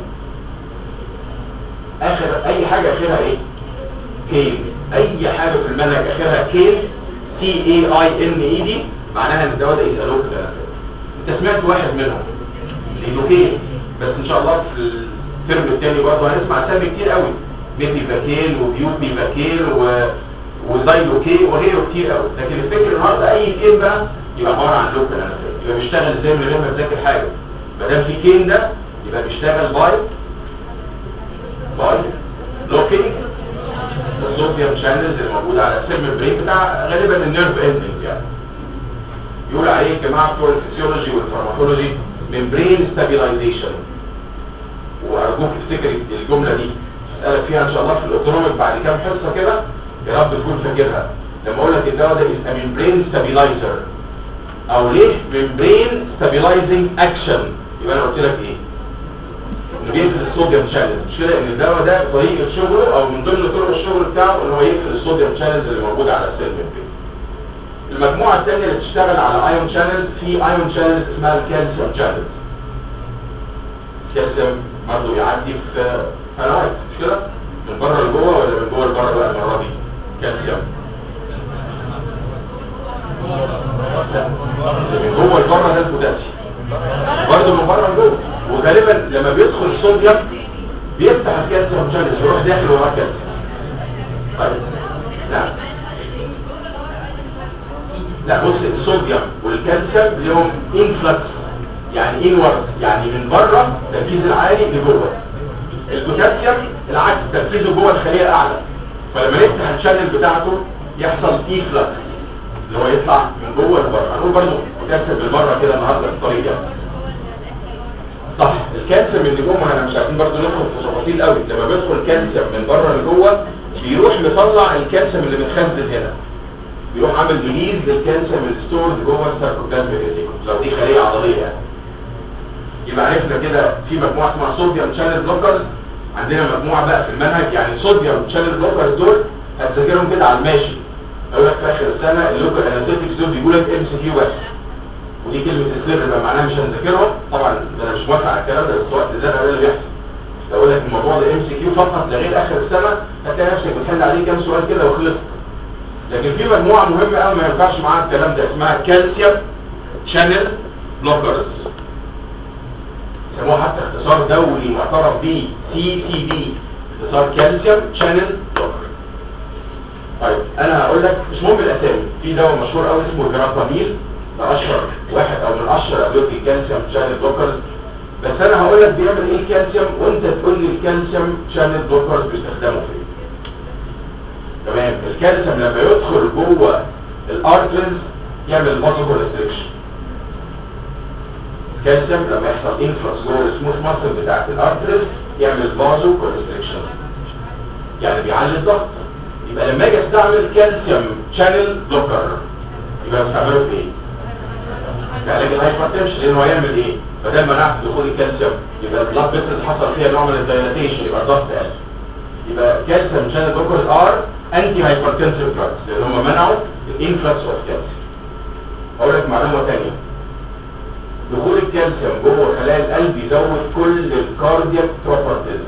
اخر اي حاجه اخرها ايه كين اي حاجه في المنهج اخرها كين سي اي اي ان اي دي معناها ان الدواء ده يبقى لوكال انستيك انت سمعت واحد منهم ليدوكين بس ان شاء الله في الترم الثاني برضه هنسمع اسامي كتير قوي ميثي فاكين وبيوبي فاكين و وزايلوكين وغيره كتير قوي لكن الفكر النهارده اي كين بقى يبقى عباره عن لوكال انستيك يبقى بيشتغل ازاي من غير ما تذاكر حاجه ما دام في كين ده يبقى بيشتغل باي باي لوكينج الصوديوم شانلز اللي موجوده على السيل برين بتاع غالبا النيرف اندنج يعني يقول عليه الجماعه بتوع الفسيولوجي والفارماكولوجي ممبرين ستابيلايزيشن وارجوك تفتكر الجمله دي اسالك فيها ان شاء الله في الاوتونوميك بعد كام حصه كده يا رب تكون فاكرها لما اقول لك الدواء ده اسمه ممبرين ستابيلايزر او ليه ممبرين ستابيلايزنج اكشن يبقى انا قلت لك ايه انه بيقفل الصوديوم شانلز مش كده ان الدواء ده طريقه شغله او من ضمن طرق الشغل بتاعه ان هو يقفل الصوديوم شانلز اللي موجوده على السيل ممبرين المجموعة الثانية اللي بتشتغل على ايون شانلز في ايون شانلز اسمها الكالسيوم شانلز الكالسيوم برضه بيعدي في قنوات مش كده؟ من بره لجوه ولا من جوه لبره بقى المرة دي؟ كالسيوم لا من جوه لبره ده البوتاسيوم برضه من بره لجوه وغالبا لما بيدخل الصوديوم بيفتح الكالسيوم شانلز يروح داخل وراه كالسيوم طيب لا لا بص الصوديوم والكالسيوم لهم انفلكس يعني انورد يعني من بره التركيز العالي لجوه البوتاسيوم العكس تركيزه جوه الخليه اعلى فلما نفتح الشانل بتاعته يحصل ايفلكس اللي هو يطلع من جوه لبره هنقول برضه بوتاسيوم بالمره كده النهارده بالطريقه صح الكالسيوم اللي جوه احنا مش عارفين برضه ندخل في تفاصيل قوي لما بيدخل الكالسيوم من بره لجوه بيروح مطلع الكالسيوم اللي متخزن هنا بيروح عامل ريليز للكالسيوم الستورد جوه الساركوبلازميك ريتيكولم لو دي خليه عضليه يعني يبقى عرفنا كده في مجموعه اسمها صوديوم شانل بلوكرز عندنا مجموعه بقى في المنهج يعني صوديوم شانل بلوكرز دول هتذاكرهم كده على الماشي اقول لك في اخر السنه اللوكال اناليتكس دول بيقول لك ام سي كيو بس ودي كلمه السر بقى معناها مش هنذاكرهم طبعا ده انا مش موافق على الكلام ده بس الوقت ده ده اللي بيحصل لو اقول لك الموضوع ده ام سي كيو فقط لغايه اخر السنه هتلاقي نفسك بتحل عليه كام سؤال كده وخلصت لكن في مجموعه مهمه قوي ما ينفعش معاها الكلام ده اسمها كالسيوم شانل بلوكرز سموها حتى اختصار دولي معترف بيه سي سي بي اختصار كالسيوم شانل بلوكر طيب انا هقول لك مش مهم الاسامي في دواء مشهور قوي اسمه جراباميل ده اشهر واحد او من اشهر ادويه الكالسيوم شانل بلوكرز بس انا هقول لك بيعمل ايه الكالسيوم وانت تقول لي الكالسيوم شانل بلوكرز بيستخدموا في ايه تمام الكالسيوم لما يدخل جوه الارترز يعمل فازو كونستريكشن الكالسيوم لما يحصل انفلكس جوه السموث ماسل بتاعت الارترز يعمل فازو كونستريكشن يعني بيعلي الضغط يبقى لما اجي استعمل كالسيوم شانل بلوكر يبقى بستعمله في ايه؟ في علاج الهايبرتنشن لانه هيعمل ايه؟ بدل ما نعرف دخول الكالسيوم يبقى البلاد فيسلز حصل فيها نوع من الدايلاتيشن يبقى الضغط قل يبقى كالسيوم شانل بلوكرز ار انتي هايبرتنسيف دراجز لان هم منعوا الانفلكس اوف كالسيوم اقول لك معلومه ثانيه دخول الكالسيوم جوه خلايا القلب يزود كل الكاردياك بروبرتيز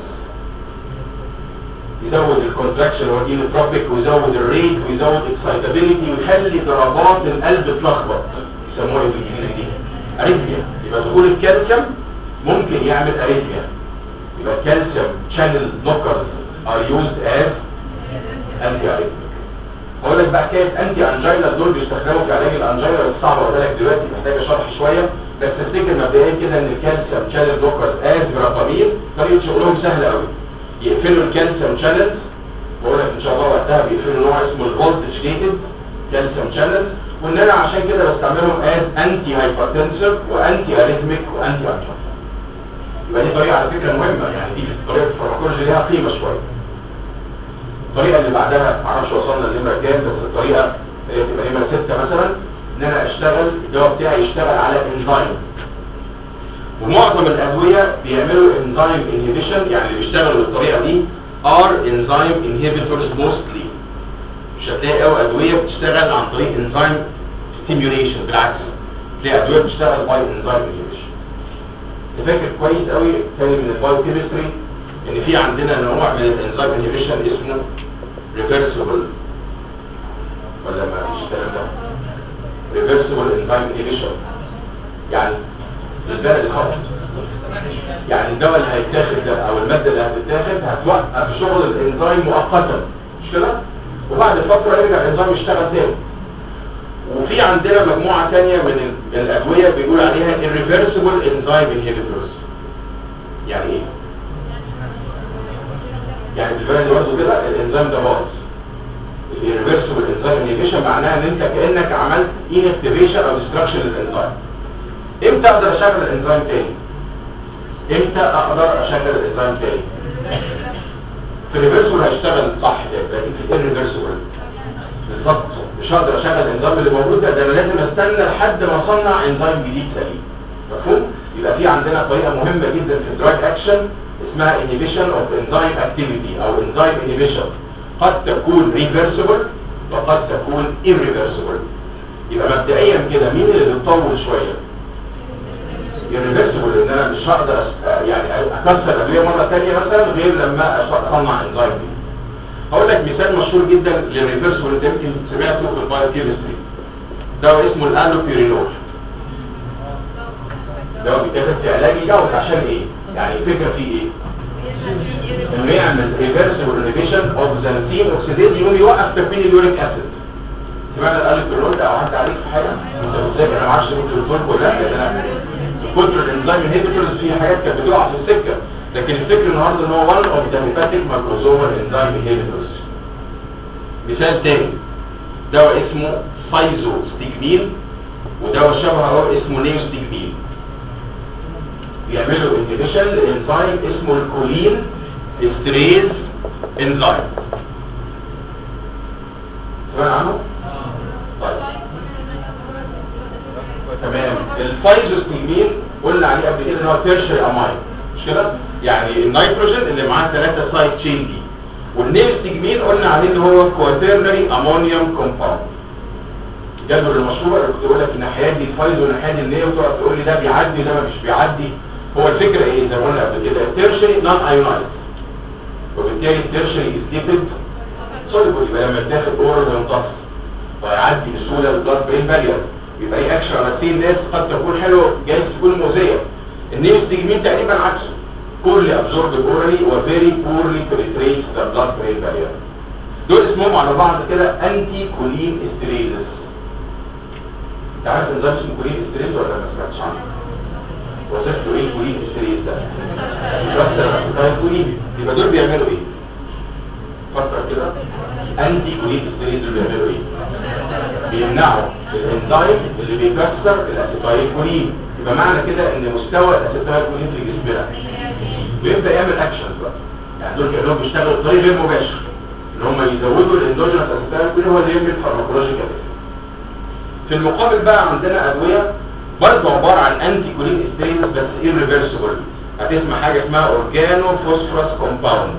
يزود الكونتراكشن والانوتروبيك ويزود الريت ويزود اكسايتابيليتي ويخلي ضربات القلب تلخبط يسموها بالانجليزي اريثميا يبقى دخول الكالسيوم ممكن يعمل اريثميا يبقى الكالسيوم شانل بلوكرز ار يوزد از انتي اريثميك هقول لك بقى حكايه انتي انجينا دول بيستخدموا في علاج الانجينا بس صعب اقول لك دلوقتي محتاجه شرح شويه بس تفتكر مبدئيا كده ان الكالسيوم شانل بلوكرز از جرابامين طريقه شغلهم سهله قوي يقفلوا الكالسيوم شانلز بقول لك ان شاء الله وقتها بيقفلوا نوع اسمه الفولتج جيتد كالسيوم شانلز وان انا عشان كده بستعملهم از انتي هايبرتنسيف وانتي اريثميك وانتي انجينا يبقى دي طريقه على فكره مهمه يعني دي في طريقه الفارماكولوجي ليها قيمه شويه الطريقه اللي بعدها معرفش وصلنا لنمره كام بس الطريقه اللي تبقى نمره 6 مثلا ان انا اشتغل الدواء بتاعي يشتغل على انزيم ومعظم الادويه بيعملوا انزيم انهبيشن يعني اللي بيشتغلوا بالطريقه دي ار انزيم انهبيتورز موستلي مش هتلاقي قوي ادويه بتشتغل عن طريق انزيم ستيميوليشن بالعكس تلاقي ادويه بتشتغل باي انزيم انهبيشن تفكر كويس قوي تاني من البايو كيمستري ان في عندنا نوع من الانزيم انهبيشن اسمه ريفرسبل ولا ما فيش الكلام ده ريفرسبل انزيم انهبيشن يعني للبلد الخطر يعني الدواء اللي هيتاخد ده او الماده اللي هتتاخد هتوقف شغل الانزيم مؤقتا مش كده وبعد فتره يرجع الانزيم يشتغل تاني وفي عندنا مجموعه ثانيه من ال- الادويه بيقول عليها irreversible enzyme inhibitors يعني ايه يعني بالبلد برضه كده الانزيم ده باظ الريفرسبل انزيم انهبيشن معناها ان انت كانك عملت inactivation او destruction للانزيم امتى اقدر اشغل الانزيم تاني امتى اقدر اشغل الانزيم تاني في الريفرسبل هيشتغل صح ده لكن في الريفرسبل بالظبط مش هقدر اشغل الانزيم اللي موجود ده ده انا لازم استنى لحد ما اصنع انزيم جديد سليم مفهوم يبقى في عندنا طريقه مهمه جدا في الدراج اكشن اسمها inhibition of enzyme activity او enzyme inhibition قد تكون reversible وقد تكون irreversible يبقى مبدئيا كده مين اللي بتطول شويه irreversible ان انا مش هقدر أس- يعني اكسر الادويه مره ثانيه مثلا غير لما أص- اصنع انزيم جديد هقول لك مثال مشهور جدا للريفرسبل ده يمكن سمعته في البايو كيمستري دواء اسمه الالوبيرينول دواء بيتاخد في علاج الجوز عشان ايه؟ يعني الفكره فيه ايه؟ انه يعمل ريفرسبل انهبيشن اوف زانثين اوكسيديز يقوم يوقف تكوين اليوريك اسيد سمعنا الالوبيرينول ده او حد عليك في حاجه؟ انت بتذاكر انا ما اعرفش ممكن الفول ولا لا لان انا كتر الانزيم انهبيتورز في حاجات كانت بتقع في السكه لكن الفكر النهارده ان هو one of the hepatic macrosomal enzyme inhibitors مثال تاني دواء اسمه فايزو ستيجمين ودواء شبهه اهو اسمه نيو ستيجمين بيعملوا انهبيشن لانزيم اسمه الكولين استريز انزيم الفايزوستيمين قلنا عليه قبل كده ان هو تيرشري اماين مش كده يعني النيتروجين اللي معاه ثلاثه سايد تشين دي والنيلستيجمين قلنا عليه ان هو كواترنري امونيوم كومباوند الجدول المشهور اللي كنت بقول لك الناحيه دي الفايز والناحيه دي النيه وتقعد تقول لي ده بيعدي ده مش بيعدي هو الفكره ايه زي ما قلنا قبل كده التيرشري نون ايونايز وبالتالي التيرشري از ليبيد سوليبل يبقى لما تاخد اورال يمتص ويعدي بسهوله البلاد برين بارير يبقى ايه اكشن على السين ناس قد تكون حلوه جايز تكون مؤذيه النيوستيجمين تقريبا عكسه كل ابزورب اورالي وفيري بورلي بنتريت ذا بلاد برين بارير دول اسمهم على بعض كده انتي كولين استريزس انت عارف انزيم اسمه كولين استريز ولا ما سمعتش عنه وصفته ايه كولين استريز ده بس كولين يبقى دول بيعملوا ايه فكر كده انتي كولين استريز دول بيعملوا ايه بيمنعوا الانزيم اللي بيكسر الاسيتايل كولين يبقى معنى كده ان مستوى الاسيتايل كولين في جسمنا بيبدا يعمل اكشنز بقى يعني دول كانوا بيشتغلوا بطريقه غير مباشره اللي هم يزودوا الاندوجينس اسيتايل كولين هو اللي يعمل فارماكولوجيكال في المقابل بقى عندنا ادويه برضه عباره عن انتي كولين سترينز بس irreversible هتسمع حاجه اسمها اورجانو فوسفورس كومباوند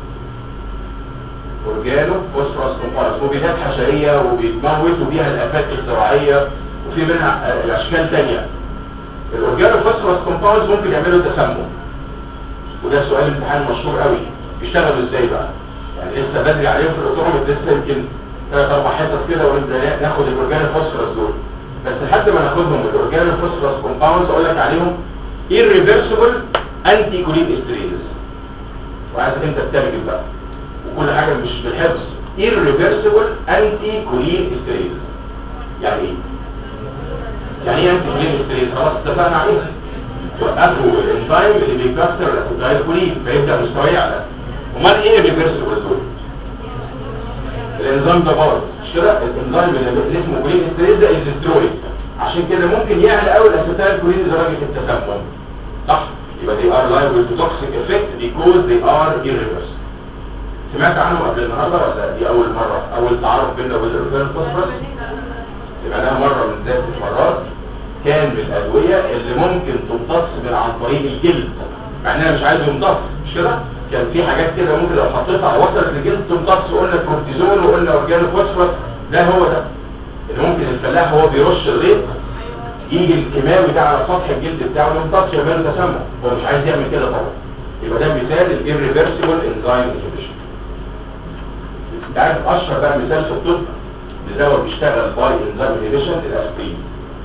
اورجانو فوسفورس كومباوند مبيدات حشريه وبيتموتوا بيها الافات الزراعيه وفي منها آه، اشكال ثانيه الاورجانو فوسفورس كومباوند ممكن يعملوا تسمم وده سؤال امتحان مشهور قوي بيشتغلوا ازاي بقى يعني لسه بدري عليهم في الاوتومات لسه يمكن ثلاث اربع حصص كده ونبدا ناخد الاورجانو فوسفورس دول بس لحد ما ناخدهم الاورجانو فوسفورس كومباوندز اقول لك عليهم irreversible انتي كولين استريز وعايزك انت تترجم بقى وكل حاجه مش بالحفظ irreversible انتي كولين استريز يعني ايه يعني ايه انتي كولين استريز خلاص اتفقنا عليها وقفوا الانزيم اللي بيكسر الاسيتايل كولين فيبدا مستواه يعلى امال ايه الريفرسبل دول الانزيم ده باظ مش كده الانزيم اللي اسمه كولين استريز ده الدسترويد عشان كده ممكن يعلى قوي الاسيتايل كولين لدرجه التسمم صح يبقى they are liable to toxic effect because they are irreversible سمعت عنه قبل النهارده ولا دي اول مره اول تعارف بيننا وبين الاورجانو فوسفورس سمعناها مره من ذات المرات كان من الادويه اللي ممكن تمتص من عن طريق الجلد مع انها مش عايز يمتص مش كده كان في حاجات كده ممكن لو حطيتها وصلت للجلد تمتص وقلنا كورتيزون وقلنا اورجانو فوسفورس ده هو ده اللي ممكن الفلاح هو بيرش الغيط يجي الكيماوي ده على سطح الجلد بتاعه يمتص يعمل له تسمم هو مش عايز يعمل كده طبعا يبقى ده مثال الirreversible enzyme inhibition انت عارف اشهر بقى مثال في الطب لدواء بيشتغل باي انزيم انهبيشن الاسبرين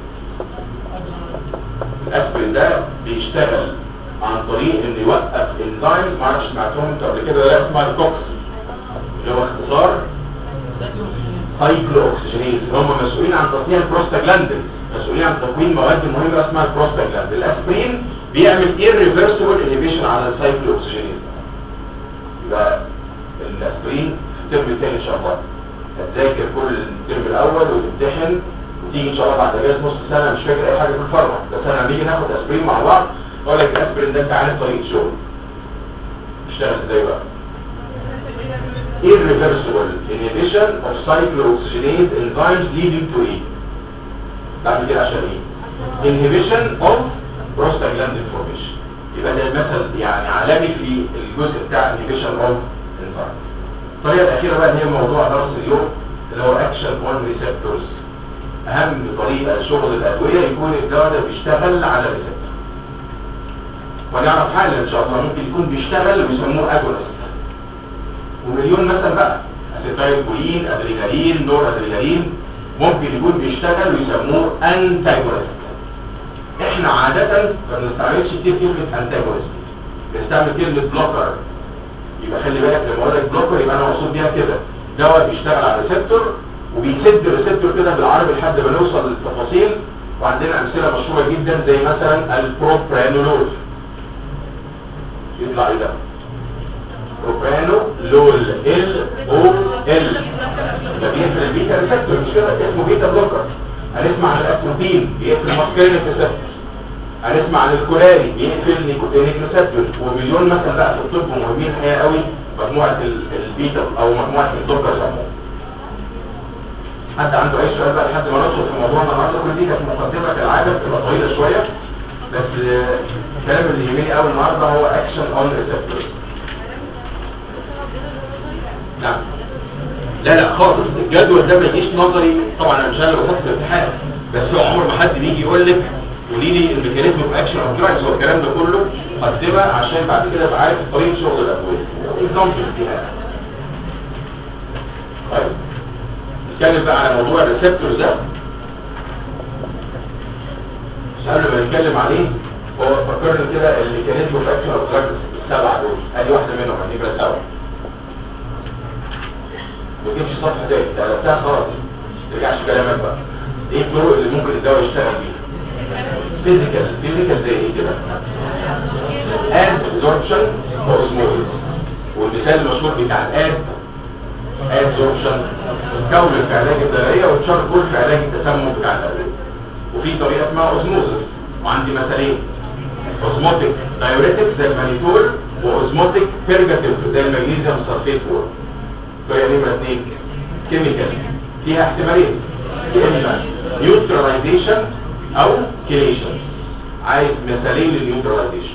الاسبرين ده بيشتغل عن طريق انه يوقف انزيم ما اعرفش سمعتهم انتوا قبل كده ولا لا اسمها الكوكس اللي هو اختصار سايكلو اوكسجينيز هم مسؤولين عن تصنيع البروستاجلاندين مسؤولين عن تكوين مواد مهمه اسمها البروستاجلاندين الاسبرين بيعمل irreversible inhibition على السايكلو اوكسجينيز يبقى الاسبرين في الترم الثاني ان شاء الله هتذاكر كل الترم الاول وتمتحن وتيجي ان شاء الله بعد اجازه نص سنه مش فاكر اي حاجه في الفارما بس انا نيجي ناخد اسبرين مع بعض اقول لك الاسبرين ده انت عارف طريقه شغل اشتغل ازاي بقى irreversible inhibition of cyclooxygenase enzymes leading to ايه بعد كده عشان ايه inhibition of prostaglandin formation يبقى ده مثل يعني عالمي في الجزء بتاع inhibition of enzymes الطريقه الاخيره بقى اللي هي موضوع درس اليوم اللي هو action on receptors اهم طريقه لشغل الادويه يكون الدواء ده بيشتغل على ريسبتور ونعرف حالا ان شاء الله ممكن يكون بيشتغل ويسموه اجونست ومليون مثلا بقى اسيتايل كولين ادرينالين نور ادرينالين ممكن يكون بيشتغل ويسموه انتاجونست احنا عادة ما بنستعملش كتير كلمة انتاجونست بنستعمل كلمة بلوكر يبقى خلي بالك لما اقول لك بلوكر يبقى انا مقصود بيها كده دواء بيشتغل على ريسبتور وبيسد الريسبتور كده بالعربي لحد ما نوصل للتفاصيل وعندنا امثله مشهوره جدا زي مثلا البروبرانولول يطلع ايه ده بروبرانو لول ال او ال ده بيقفل البيتا ريسبتور مش كده اسمه بيتا بلوكر هنسمع عن الاتروبين بيقفل الماسكرين ريسبتور هنسمع عن الكولاري بيقفل نيكوتينيك ريسبتور ومليون مثلا بقى في الطب مهمين الحقيقه قوي مجموعه ال- البيتا او مجموعه البلوكرز عموما حد عنده اي سؤال بقى لحد ما ندخل في موضوعنا النهارده كل دي كانت مقدمه كالعاده بتبقى طويله شويه بس آه، الكلام اللي يهمني قوي النهارده هو اكشن اون ريسبتورز نعم لا لا خالص الجدول ده ما يجيش نظري طبعا انا مش انا اللي بحط في الامتحان بس هو عمر ما حد بيجي يقول لك قولي لي الميكانيزم اوف اكشن اوف دراجز هو الكلام ده كله مقدمه عشان بعد كده ابقى عارف طريقه شغل الادويه اكزامبل فيها طيب نتكلم بقى على موضوع الريسبتورز ده بس قبل ما نتكلم عليه هو فكرنا كده الميكانيزم اوف اكشن اوف دراجز السبعه دول ادي واحده منهم هنبقى سبعه ما تجيبش صفحه تاني ده قلبتها خلاص ما ترجعش كلامك بقى ايه الطرق اللي ممكن الدواء يشتغل بيها فيزيكال فيزيكال زي ايه كده ادزوربشن اوزموزيس والمثال المشهور بتاع الاد ادزوربشن كون في علاج الدراريه والشاركول في علاج التسمم بتاع الادويه وفي طريقه اسمها اوزموزيس وعندي مثالين اوزموتيك دايوريتك زي المانيتول واوزموتيك بيرجاتيف زي المغنيسيوم سلفيت وورد طريقه نمره اثنين كيميكال فيها احتمالين يا اما نيوتراليزيشن او كيليشن عايز مثالين للنيوتراليزيشن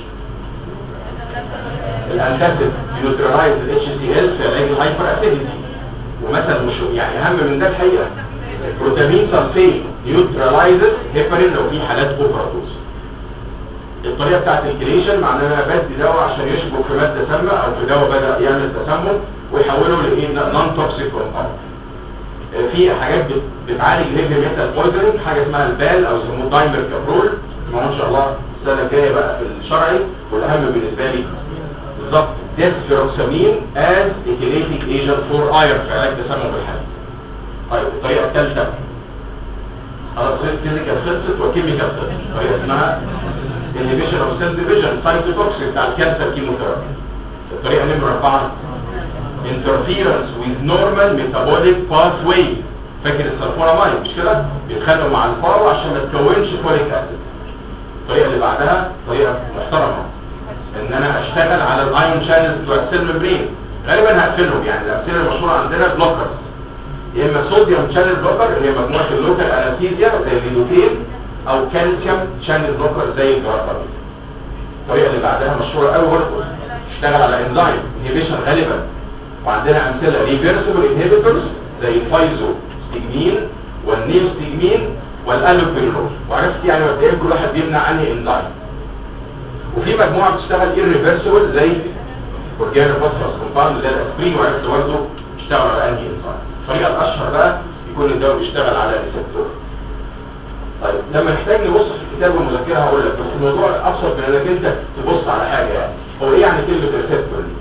الانتاسيد نيوتراليز الاتش سي ال في علاج الهايبر اسيديتي ومثلا مش يعني اهم من ده الحقيقه بروتامين سلفيت نيوتراليزز هيبرين لو في حالات اوبراتوز الطريقه بتاعت الكليشن معناها ان انا بدي دواء عشان يشبك في ماده سامه او في دواء بدا يعمل تسمم ويحوله لايه نون توكسيك كومباوند في حاجات بت- بتعالج الهيفي ميتال بويزنينج حاجه اسمها البال او يسموه دايمر كابرول ما هو ان شاء الله السنه الجايه بقى في الشرعي والاهم بالنسبه لي بالظبط ديسفيروكسامين از ايكيليتيك ايجنت فور اير في علاج تسمم الحاد طيب الطريقه الثالثه خلاص فيزيكال خلصت وكيميكال خلصت طريقه اسمها inhibition of cell division cytotoxic بتاع الكانسر كيموثيرابي الطريقه نمره اربعه interference with normal metabolic pathway فاكر السلفونامايد مش كده بيتخانقوا مع الفارو عشان ما تكونش فوليك اسيد الطريقه اللي بعدها طريقه محترمه ان انا اشتغل على الايون شانلز بتوع السيل ممبرين غالبا هقفلهم يعني الامثله المشهوره عندنا بلوكرز يا اما صوديوم شانل بلوكر اللي هي مجموعه اللوكال انستيزيا زي الليدوكين او كالسيوم شانل بلوكر زي الجرافامين الطريقه اللي بعدها مشهوره قوي برضه اشتغل على انزيم انهبيشن غالبا وعندنا امثله ريفرسبل انهبيتورز زي الفايزو ستيجمين والنيو ستيجمين والالوبيرول وعرفت يعني مبدئيا كل واحد بيمنع انهي انزيم وفي مجموعه بتشتغل irreversible زي اورجانو فوسفورس كومباوند زي الاسبرين وعرفت برضه اشتغل على انهي انزيم الطريقه الاشهر بقى يكون الدواء بيشتغل على ريسبتور طيب لما نحتاج نبص في الكتاب والمذكره هقول لك بس الموضوع ابسط من انك انت تبص على حاجه يعني هو ايه يعني كلمه ريسبتور دي؟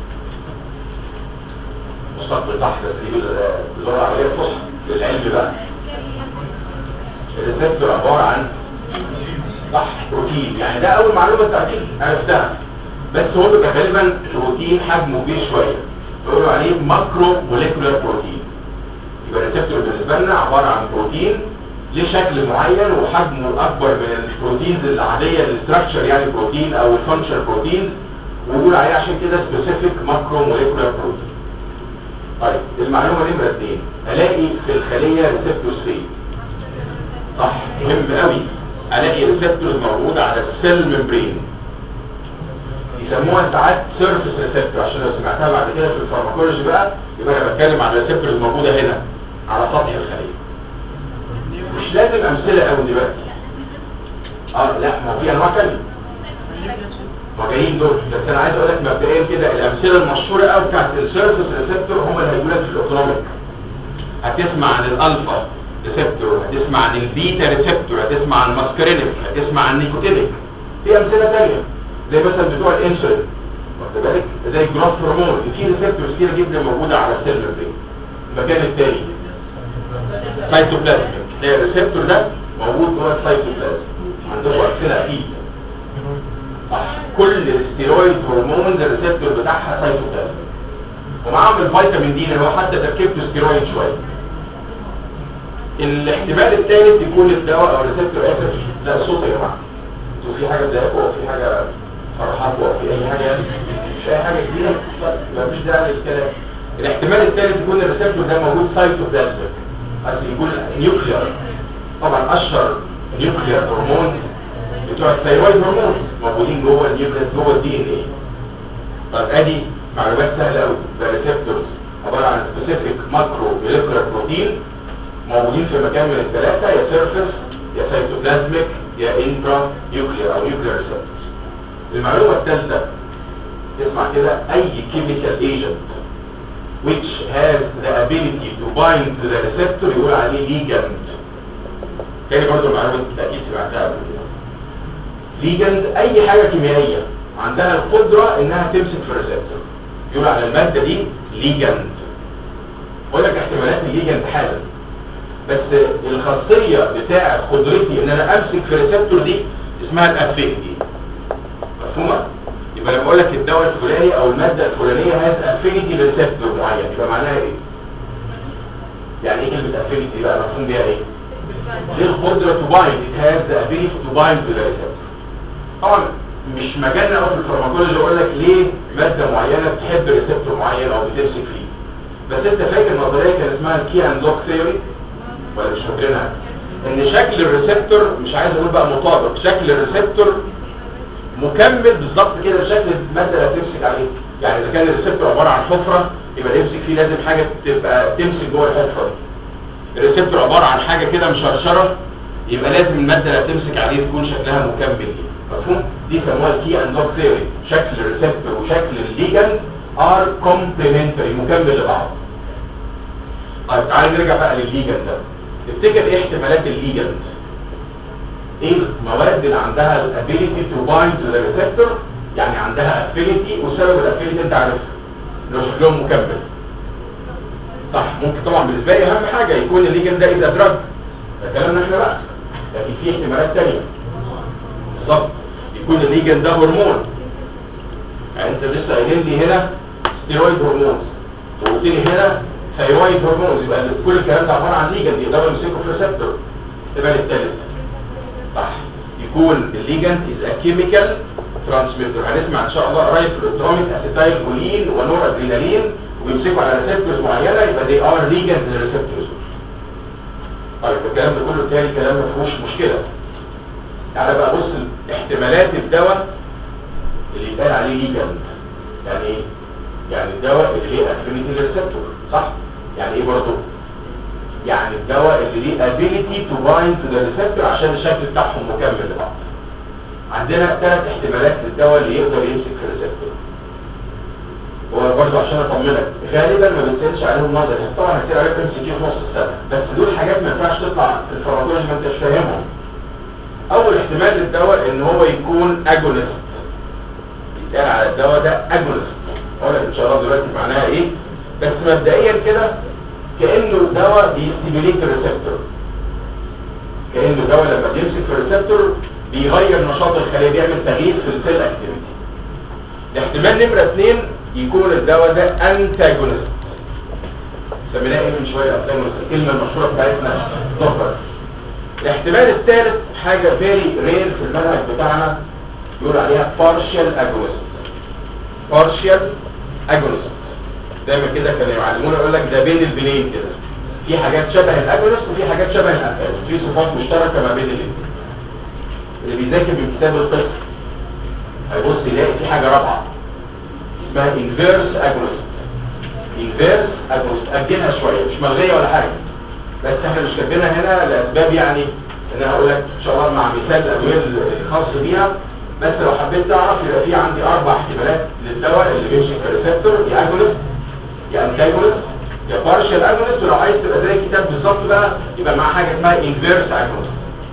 مستقبل تحت تدريب اللغه العربيه الفصحى للعلم بقى الريسبتور عباره عن صح بروتين يعني ده اول معلومه تعديل عرفتها بس هو بيبقى غالبا بروتين حجمه كبير شويه بيقولوا عليه ماكرو موليكولار بروتين يبقى الريسبتور بالنسبه لنا عباره عن بروتين ليه شكل معين وحجمه اكبر من البروتينز العاديه الاستراكشر يعني بروتين او الفانكشن بروتين وبيقول عليه عشان كده سبيسيفيك ماكرو موليكولار بروتين طيب المعلومه نمره اثنين الاقي في الخليه ريسبتورز فين صح مهم قوي الاقي ريسبتورز موجوده على السيل ممبرين يسموها ساعات سيرفيس ريسبتور عشان لو سمعتها بعد كده في الفارماكولوجي بقى يبقى انا بتكلم عن ريسبتورز موجوده هنا على سطح الخليه مش لازم امثله قوي دلوقتي اه لا ما في انواع ثانيه ما جايين دول بس انا عايز اقول لك مبدئيا كده الامثله المشهوره قوي بتاعت السيرفيس ريسبتور هم اللي هيقولوا لك في الاوتونوميك هتسمع عن الالفا ريسبتور هتسمع عن البيتا ريسبتور هتسمع عن الماسكرينيك هتسمع عن النيكوتينيك في امثله ثانيه زي مثلا بتوع الانسولين واخد بالك زي الجروث هرمون في ريسبتورز كتير جدا موجوده على السيل ممبرين المكان الثاني سايتوبلازم ده الريسبتور ده موجود جوه السايتوبلازم عندكم امثله اكيد صح كل الستيرويد هرمون الريسبتور بتاعها سايتوبلازم ومعاهم الفيتامين دي اللي هو حتى تركيبته ستيرويد شويه الاحتمال الثالث يكون الدواء او الريسبتور اسف لا صوت يا جماعه انتوا في حاجه بتضايقكم او في حاجه فرحاكم او في اي حاجه مش اي حاجه كبيره ما فيش داعي للكلام الاحتمال الثالث يكون الريسبتور ده موجود سايتوبلازم يقول نيوكلير طبعا اشهر نيوكلير هرمون بتوع الثايرويد هرمون موجودين جوه النيوكليس جوه الدي ان ايه طب ادي معلومات سهله قوي ده ريسبتورز عباره عن سبيسيفيك ماكرو موليكولار بروتين موجودين في مكان من الثلاثه يا سيرفيس يا سيتوبلازميك يا انترا نيوكلير او نيوكلير ريسبتورز المعلومه الثالثه اسمع كده اي chemical agent which has the ability to bind to the receptor يقول عليه ligand تاني برضه المعلومه دي اكيد سمعتها قبل كده ligand اي حاجه كيميائيه عندها القدره انها تمسك في الريسبتور يقول على الماده دي ligand بقول لك احتمالات الليجند حالا بس الخاصيه بتاع قدرتي ان انا امسك في الريسبتور دي اسمها الافينيتي مفهومه يبقى لما اقول لك الدواء الفلاني او الماده الفلانيه هاز افينيتي لريسبتور معين يبقى معناها ايه يعني ايه كلمه افينيتي بقى مفهوم بيها ايه دي القدره تو بايند ات هاز ذا ابيليتي تو بايند تو ذا ريسبتور طبعا مش مجالنا قوي في الفارماكولوجي اقول لك ليه ماده معينه بتحب ريسبتور معين او بتمسك فيه بس انت فاكر النظريه كان اسمها الكي اند لوك ثيوري ولا مش فاكرينها ان شكل الريسبتور مش عايز اقول بقى مطابق شكل الريسبتور مكمل بالظبط كده لشكل الماده اللي هتمسك عليه يعني اذا كان الريسبتور عباره عن حفره يبقى اللي يمسك فيه لازم حاجه تبقى تمسك جوه الحفره دي الريسبتور عباره عن حاجه كده مشرشره يبقى لازم الماده اللي هتمسك عليه تكون شكلها مكمل ليه مفهوم دي سموها الكي اند لوك ثيوري شكل الريسبتور وشكل الليجند ار كومبلمنتري مكمل لبعض طيب تعالى نرجع بقى للليجند ده تفتكر ايه احتمالات الليجند ايه المواد اللي عندها الابيليتي تو بايند تو ذا ريسبتور يعني عندها افينيتي وسبب الافينيتي انت عارف لو شكلهم مكمل صح ممكن طبعا بالنسبه لي اهم حاجه يكون الليجند ده اذا دراج ده كلامنا احنا بقى لكن في احتمالات ثانيه بالظبط يكون الليجند ده هرمون يعني انت لسه قايلين لي هنا ستيرويد هرمونز وقلت لي هنا ثايرويد هرمونز يبقى كل الكلام ده عباره عن ليجند يقدروا يمسكوا في الريسبتور يبقى الثالث صح يكون الليجند از ا كيميكال ترانسميتر هنسمع ان شاء الله قريب في الاوتوميك اسيتايل كولين ونور ادرينالين ويمسكوا على ريسبتورز معينه يبقى دي ار ليجند للريسبتورز طيب الكلام ده كله تاني كلام ما فيهوش مشكله تعالى بقى بص احتمالات الدواء اللي يتقال عليه ليجند يعني ايه يعني الدواء اللي ليه افينيتي للريسبتور صح يعني ايه برضه يعني الدواء اللي ليه ability to bind to the receptor عشان الشكل بتاعهم مكمل لبعض عندنا ثلاث احتمالات للدواء اللي يقدر يمسك في الريسبتور وبرضه عشان اطمنك غالبا ما بنسالش عليهم نظري طبعا هكتير عليك ام سي كيو في نص السنه بس دول حاجات ما ينفعش تطلع في الفارماكولوجي ما انتش فاهمهم اول احتمال للدواء ان هو يكون اجونست يتقال على الدواء ده اجونست اقول لك ان شاء الله دلوقتي معناها ايه بس مبدئيا كده كانه دواء بيستيميليت الريسبتور كانه دواء لما بيمسك في الريسبتور بيغير نشاط الخليه بيعمل تغيير في السيل اكتيفيتي الاحتمال نمره اثنين يكون الدواء ده انتاجونست سميناه ايه من شويه انتاجونست الكلمه المشهوره بتاعتنا ظهر الاحتمال الثالث حاجه فيري رير في المنهج بتاعنا يقول عليها partial agonist partial agonist دايما كده كانوا يعلمونا يقول لك ده بين البنين كده في حاجات شبه الاجونست وفي حاجات شبه الانتاجونست في صفات مشتركه ما بين الاثنين اللي بيذاكر من كتاب القسم هيبص يلاقي في حاجه رابعه اسمها inverse agonist inverse agonist اجلها شويه مش ملغيه ولا حاجه بس احنا مش كاتبينها هنا لاسباب يعني ان انا هقول لك ان شاء الله مع مثال الادويه الخاص بيها بس لو حبيت تعرف يبقى في عندي اربع احتمالات للدواء اللي بيمشي في الريسبتور يا اجونست يا انتاجونست يا بارشال اجونست ولو عايز تبقى زي الكتاب بالظبط بقى يبقى مع حاجه اسمها انفيرس اجونست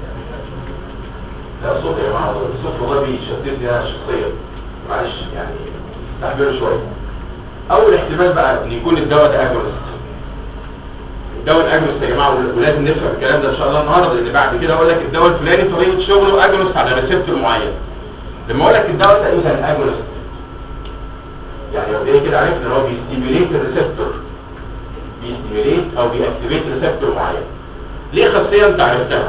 لا صوت يا جماعه الصوت والله بيشتتني انا شخصيا معلش يعني تحبيره شويه اول احتمال بقى ان يكون الدواء ده اجونست الدواء الاجونست يا جماعه ولازم نفهم الكلام ده ان شاء الله النهارده لان بعد كده اقول لك الدواء الفلاني طريقه شغله اجونست على ريسبتور معين لما اقول لك الدواء ده اذا اجونست يعني لو ايه كده عرفت ان هو بيستيميليت الريسبتور بيستيميليت او بيأكتيفيت ريسبتور معين ليه خاصيه انت عرفتها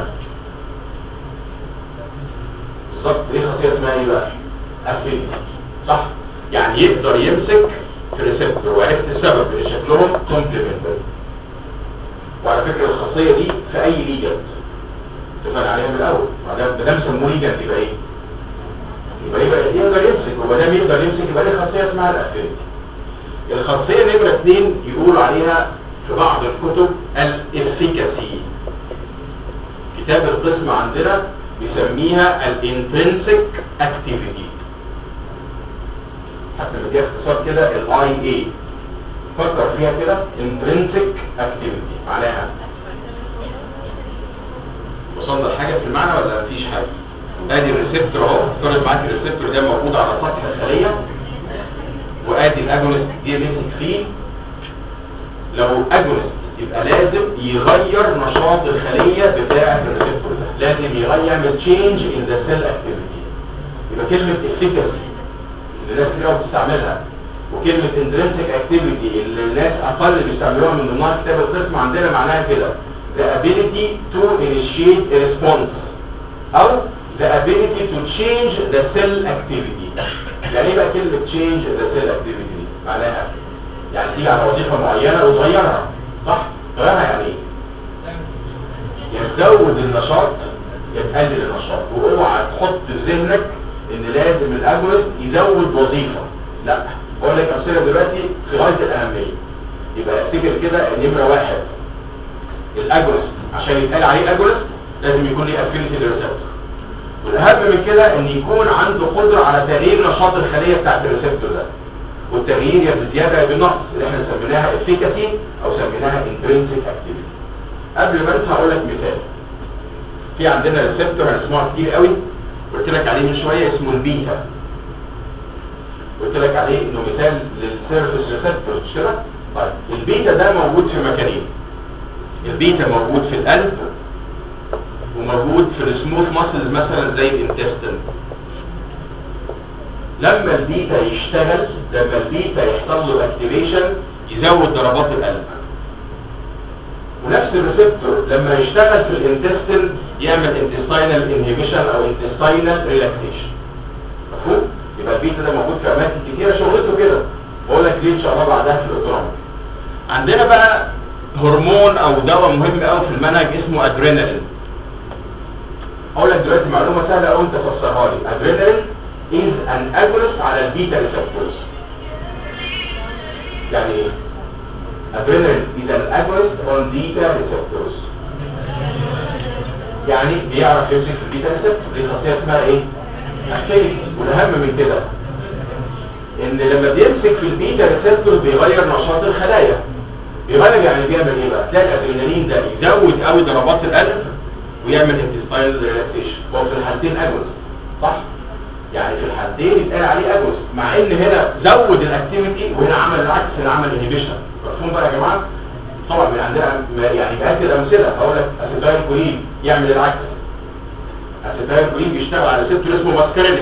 بالظبط ليه خاصيه اسمها ايه بقى افينيتي صح يعني يقدر يمسك في ريسبتور وعرفت السبب ان شكلهم كومبلمنتري وعلى فكره الخاصيه دي في اي ليجند اتفقنا عليها من الاول ما دام سموه ليجند يبقى ايه يبقى يبقى يقدر يمسك وما دام يقدر يمسك يبقى ليه خاصيه اسمها الافينيتي الخاصيه نمره اثنين يقولوا عليها في بعض الكتب الافيكاسي كتاب القسم عندنا بيسميها الانترنسك اكتيفيتي حتى بدي اختصار كده الاي اي فكر فيها كده intrinsic activity معناها وصلنا لحاجة في المعنى ولا مفيش حاجة ادي الريسبتور اهو افترض معاك الريسبتور ده موجود على سطح الخلية وادي الاجونست دي ماسك فيه لو اجونست يبقى لازم يغير نشاط الخلية بتاعة الريسبتور ده لازم يغير يعمل change in the cell activity يبقى كلمة efficacy اللي الناس كتير قوي بتستعملها وكلمة intrinsic activity اللي الناس اقل بيستعملوها من ضمنها كتاب القسم عندنا معناها كده the ability to initiate a response او the ability to change the cell activity يعني ايه بقى كلمة change the cell activity دي؟ معناها يعني تيجي على وظيفة معينة وتغيرها صح؟ تغيرها يعني ايه؟ يزود النشاط يقلل النشاط واوعى تحط في ذهنك ان لازم الاجونست يزود وظيفة لا بقول لك امثله دلوقتي في غايه الاهميه يبقى افتكر كده نمره واحد الاجونست عشان يتقال عليه اجونست لازم يكون ليه افينيتي للريسبتور والاهم من كده ان يكون عنده قدره على تغيير نشاط الخليه بتاعت الريسبتور ده والتغيير يا بالزياده يا بالنقص اللي احنا سميناها افيكاسي او سميناها انترنسيك اكتيفيتي قبل ما انسى هقول لك مثال في عندنا ريسبتور هنسمعه كتير قوي قلت لك عليه من شويه اسمه البيتا قلت لك عليه انه مثال للسيرفيس ريسبتور مش كده طيب البيتا ده موجود في مكانين البيتا موجود في القلب وموجود في السموث ماسلز مثلا زي الانتستين لما البيتا يشتغل لما البيتا يحصل له اكتيفيشن يزود ضربات القلب ونفس الريسبتور لما يشتغل في الانتستين يعمل انتستينال انهيبيشن او انتستينال ريلاكسيشن مفهوم يبقى البيتا ده موجود في اماكن كتيره شغلته كده بقول لك ليه ان شاء الله بعدها في الاوتونومي عندنا بقى هرمون او دواء مهم قوي في المنهج اسمه ادرينالين اقول لك دلوقتي معلومه سهله قوي انت تفسرها لي ادرينالين is an agonist على البيتا ريسبتورز يعني ايه ادرينالين is an agonist on beta receptors يعني بيعرف يمسك في البيتا ريسبتور دي خاصيه اسمها ايه اكتيفيتي والاهم من كده ان لما بيمسك في البيتا ريسبتور بيغير نشاط الخلايا بيغير يعني بيعمل ايه بقى تلاقي الادرينالين ده يزود قوي ضربات القلب ويعمل انتستايل ريلاكسيشن هو في الحالتين اجونست صح يعني في الحالتين يتقال عليه اجونست مع ان هنا زود الاكتيفيتي وهنا عمل العكس هنا عمل انهبيشن مفهوم بقى يا جماعه طبعا من عندنا يعني مئات الامثله هقول لك اسيتايل كولين يعمل العكس اسيتايل كولين بيشتغل على ريسبتور اسمه ماسكارينيك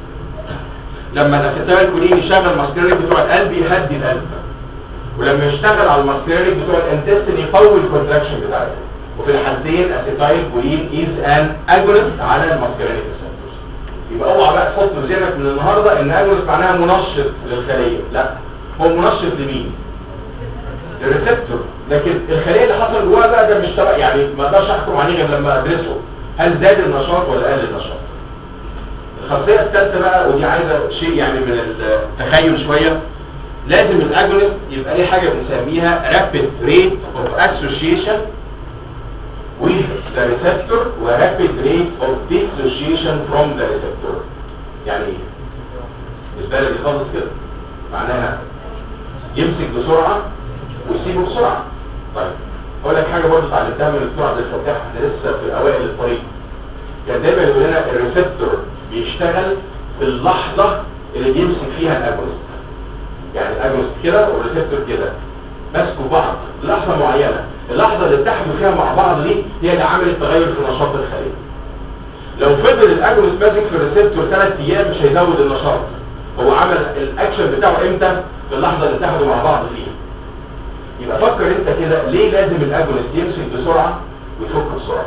لما الاسيتايل كولين يشغل ماسكارينيك بتوع القلب يهدي القلب ولما يشتغل على الماسكارينيك بتوع الانتستين يقوي الكونتراكشن بتاعته وفي الحالتين اسيتايل كولين از ان اجونست على الماسكارينيك ريسبتورز يبقى اوعى بقى تحط في ذهنك من النهارده ان اجونست معناها منشط للخليه لا هو منشط لمين للريسبتور لكن الخليه اللي حصل جواها بقى ده مش تبع يعني ما اقدرش احكم عليه غير لما ادرسه هل زاد النشاط ولا قل النشاط الخاصيه الثالثه بقى ودي عايزه شيء يعني من التخيل شويه لازم الاجونست يبقى ليه حاجه بنسميها rapid rate of association with the receptor و rapid rate of dissociation from the receptor يعني ايه البلدي خالص كده معناها يمسك بسرعه ويسيبه بسرعه طيب اقول لك حاجه برضه اتعلمتها من الدكتور عبد الفتاح احنا لسه في اوائل الطريق كان دايما يقول لنا الريسبتور بيشتغل في اللحظه اللي بيمسك فيها الاجونست يعني الاجونست كده والريسبتور كده ماسكوا بعض لحظه معينه اللحظه اللي اتحدوا فيها مع بعض دي هي اللي عملت تغير في نشاط الخليه لو فضل الاجونست ماسك في الريسبتور ثلاث ايام مش هيزود النشاط هو عمل الاكشن بتاعه امتى في اللحظه اللي اتحدوا مع بعض فيها يبقى فكر انت كده ليه لازم الاجونست يمسك بسرعه ويفك بسرعه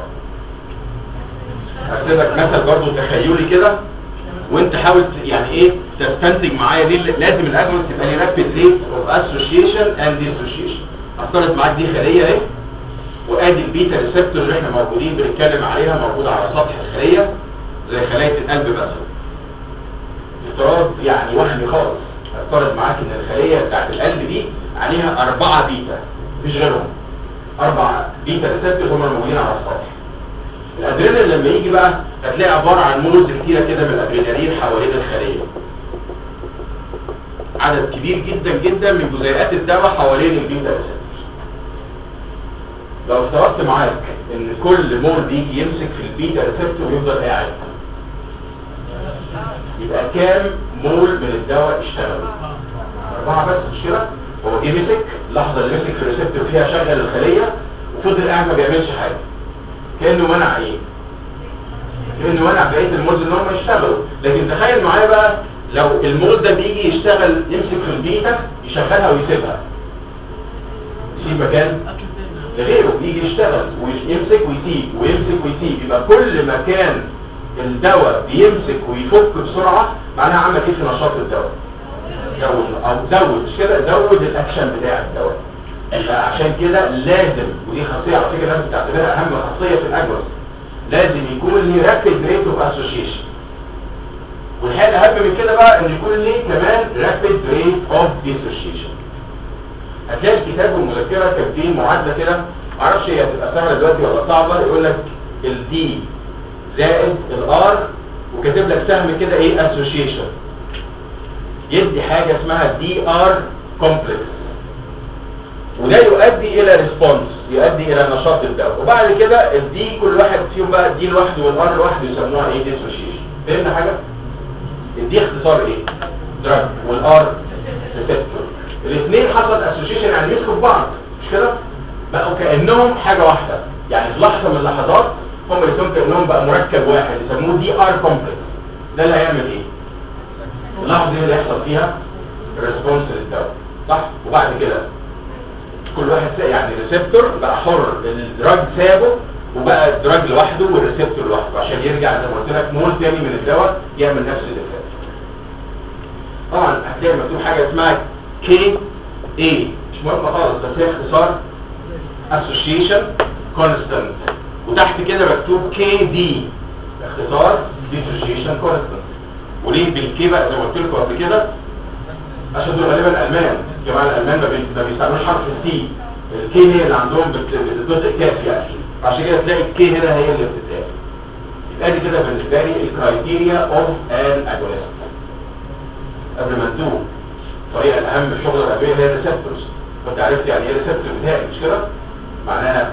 هكتبك مثل برضه تخيلي كده وانت حاول يعني ايه تستنتج معايا ليه لازم الاجونست يبقى ليه رابيد ريت اوف اسوشيشن اند ديسوشيشن افترض معاك دي خليه اهي وادي البيتا ريسبتور اللي احنا موجودين بنتكلم عليها موجوده على سطح الخليه زي خلايا القلب مثلا افتراض يعني وهمي خالص افترض معاك ان الخليه بتاعت القلب دي عليها أربعة بيتا مفيش غيرهم أربع بيتا ريسبتورز هم الموجودين على السطح الادرينال لما يجي بقى هتلاقي عباره عن مولز كتيره كده من الادرينالين حوالين الخليه عدد كبير جدا جدا من جزيئات الدواء حوالين البيتا ريسبتورز لو افترضت معاك ان كل مول بيجي يمسك في البيتا ريسبتور ويفضل قاعد يبقى كام مول من الدواء اشتغل اربعه بس مش كده هو جه مسك اللحظه اللي مسك في الريسبتور فيها شغل الخليه وفضل قاعد ما بيعملش حاجه كانه منع ايه كانه منع بقيه المولز ان هم يشتغلوا لكن تخيل معايا بقى لو المول ده بيجي يشتغل يمسك في البيتا يشغلها ويسيبها يسيب مكان لغيره يجي يشتغل ويمسك ويسيب ويمسك ويسيب يبقى كل ما كان الدواء بيمسك ويفك بسرعة معناها عمل ايه في نشاط الدواء زود او زود مش كده زود الاكشن بتاع الدواء يبقى عشان كده لازم ودي خاصية على فكرة لازم تعتبرها اهم خاصية في الاجرس لازم يكون ليه رابيد ريت اوف اسوشيشن والحاجة الاهم من كده بقى ان يكون ليه كمان رابيد ريت اوف ديسوشيشن هتلاقي الكتاب والمذكرة كان فيه معادلة كده معرفش هي هتبقى سهلة دلوقتي ولا صعبة يقول لك الدي زائد الار وكاتب لك سهم كده ايه اسوشيشن يدي حاجة اسمها دي ار كومبلكس وده يؤدي الى ريسبونس يؤدي الى نشاط الدواء وبعد كده الدي كل واحد فيهم بقى الدي لوحده والار لوحده يسموها ايه ديسوشيشن فهمنا حاجة الدي اختصار ايه دراج والار ريسبتور الاثنين حصل اسوشيشن يعني مسكوا في بعض مش كده بقوا كانهم حاجه واحده يعني في لحظه من اللحظات هم الاثنين كانهم بقى مركب واحد يسموه دي ار كومبلكس ده اللي هيعمل ايه اللحظه دي اللي هيحصل فيها ريسبونس للدواء صح وبعد كده كل واحد يعني ريسبتور بقى حر الدراج سابه وبقى الدراج لوحده والريسبتور لوحده عشان يرجع زي ما قلت لك مول تاني من الدواء يعمل نفس الافكت طبعا هتلاقي مكتوب حاجه اسمها كي اي مش مهم خالص بس هي اختصار association constant وتحت كده مكتوب كي دي اختصار dissociation constant وليه بالكي بقى زي ما قلت لكم قبل كده عشان دول غالبا الالمان جماعه الالمان ما بي- ما بيستعملوش حرف السي الكي هي اللي عندهم بت- بتجزء كاف يعني عشان كده تلاقي الكي هنا هي اللي بتتقال يبقى دي كده بالنسبه لي الكرايتيريا اوف ان اجونست قبل ما ندوم الطريقه الاهم في الشغل الادويه هي الريسبتورز وانت عرفت يعني ايه ريسبتور بتاعي مش كده معناها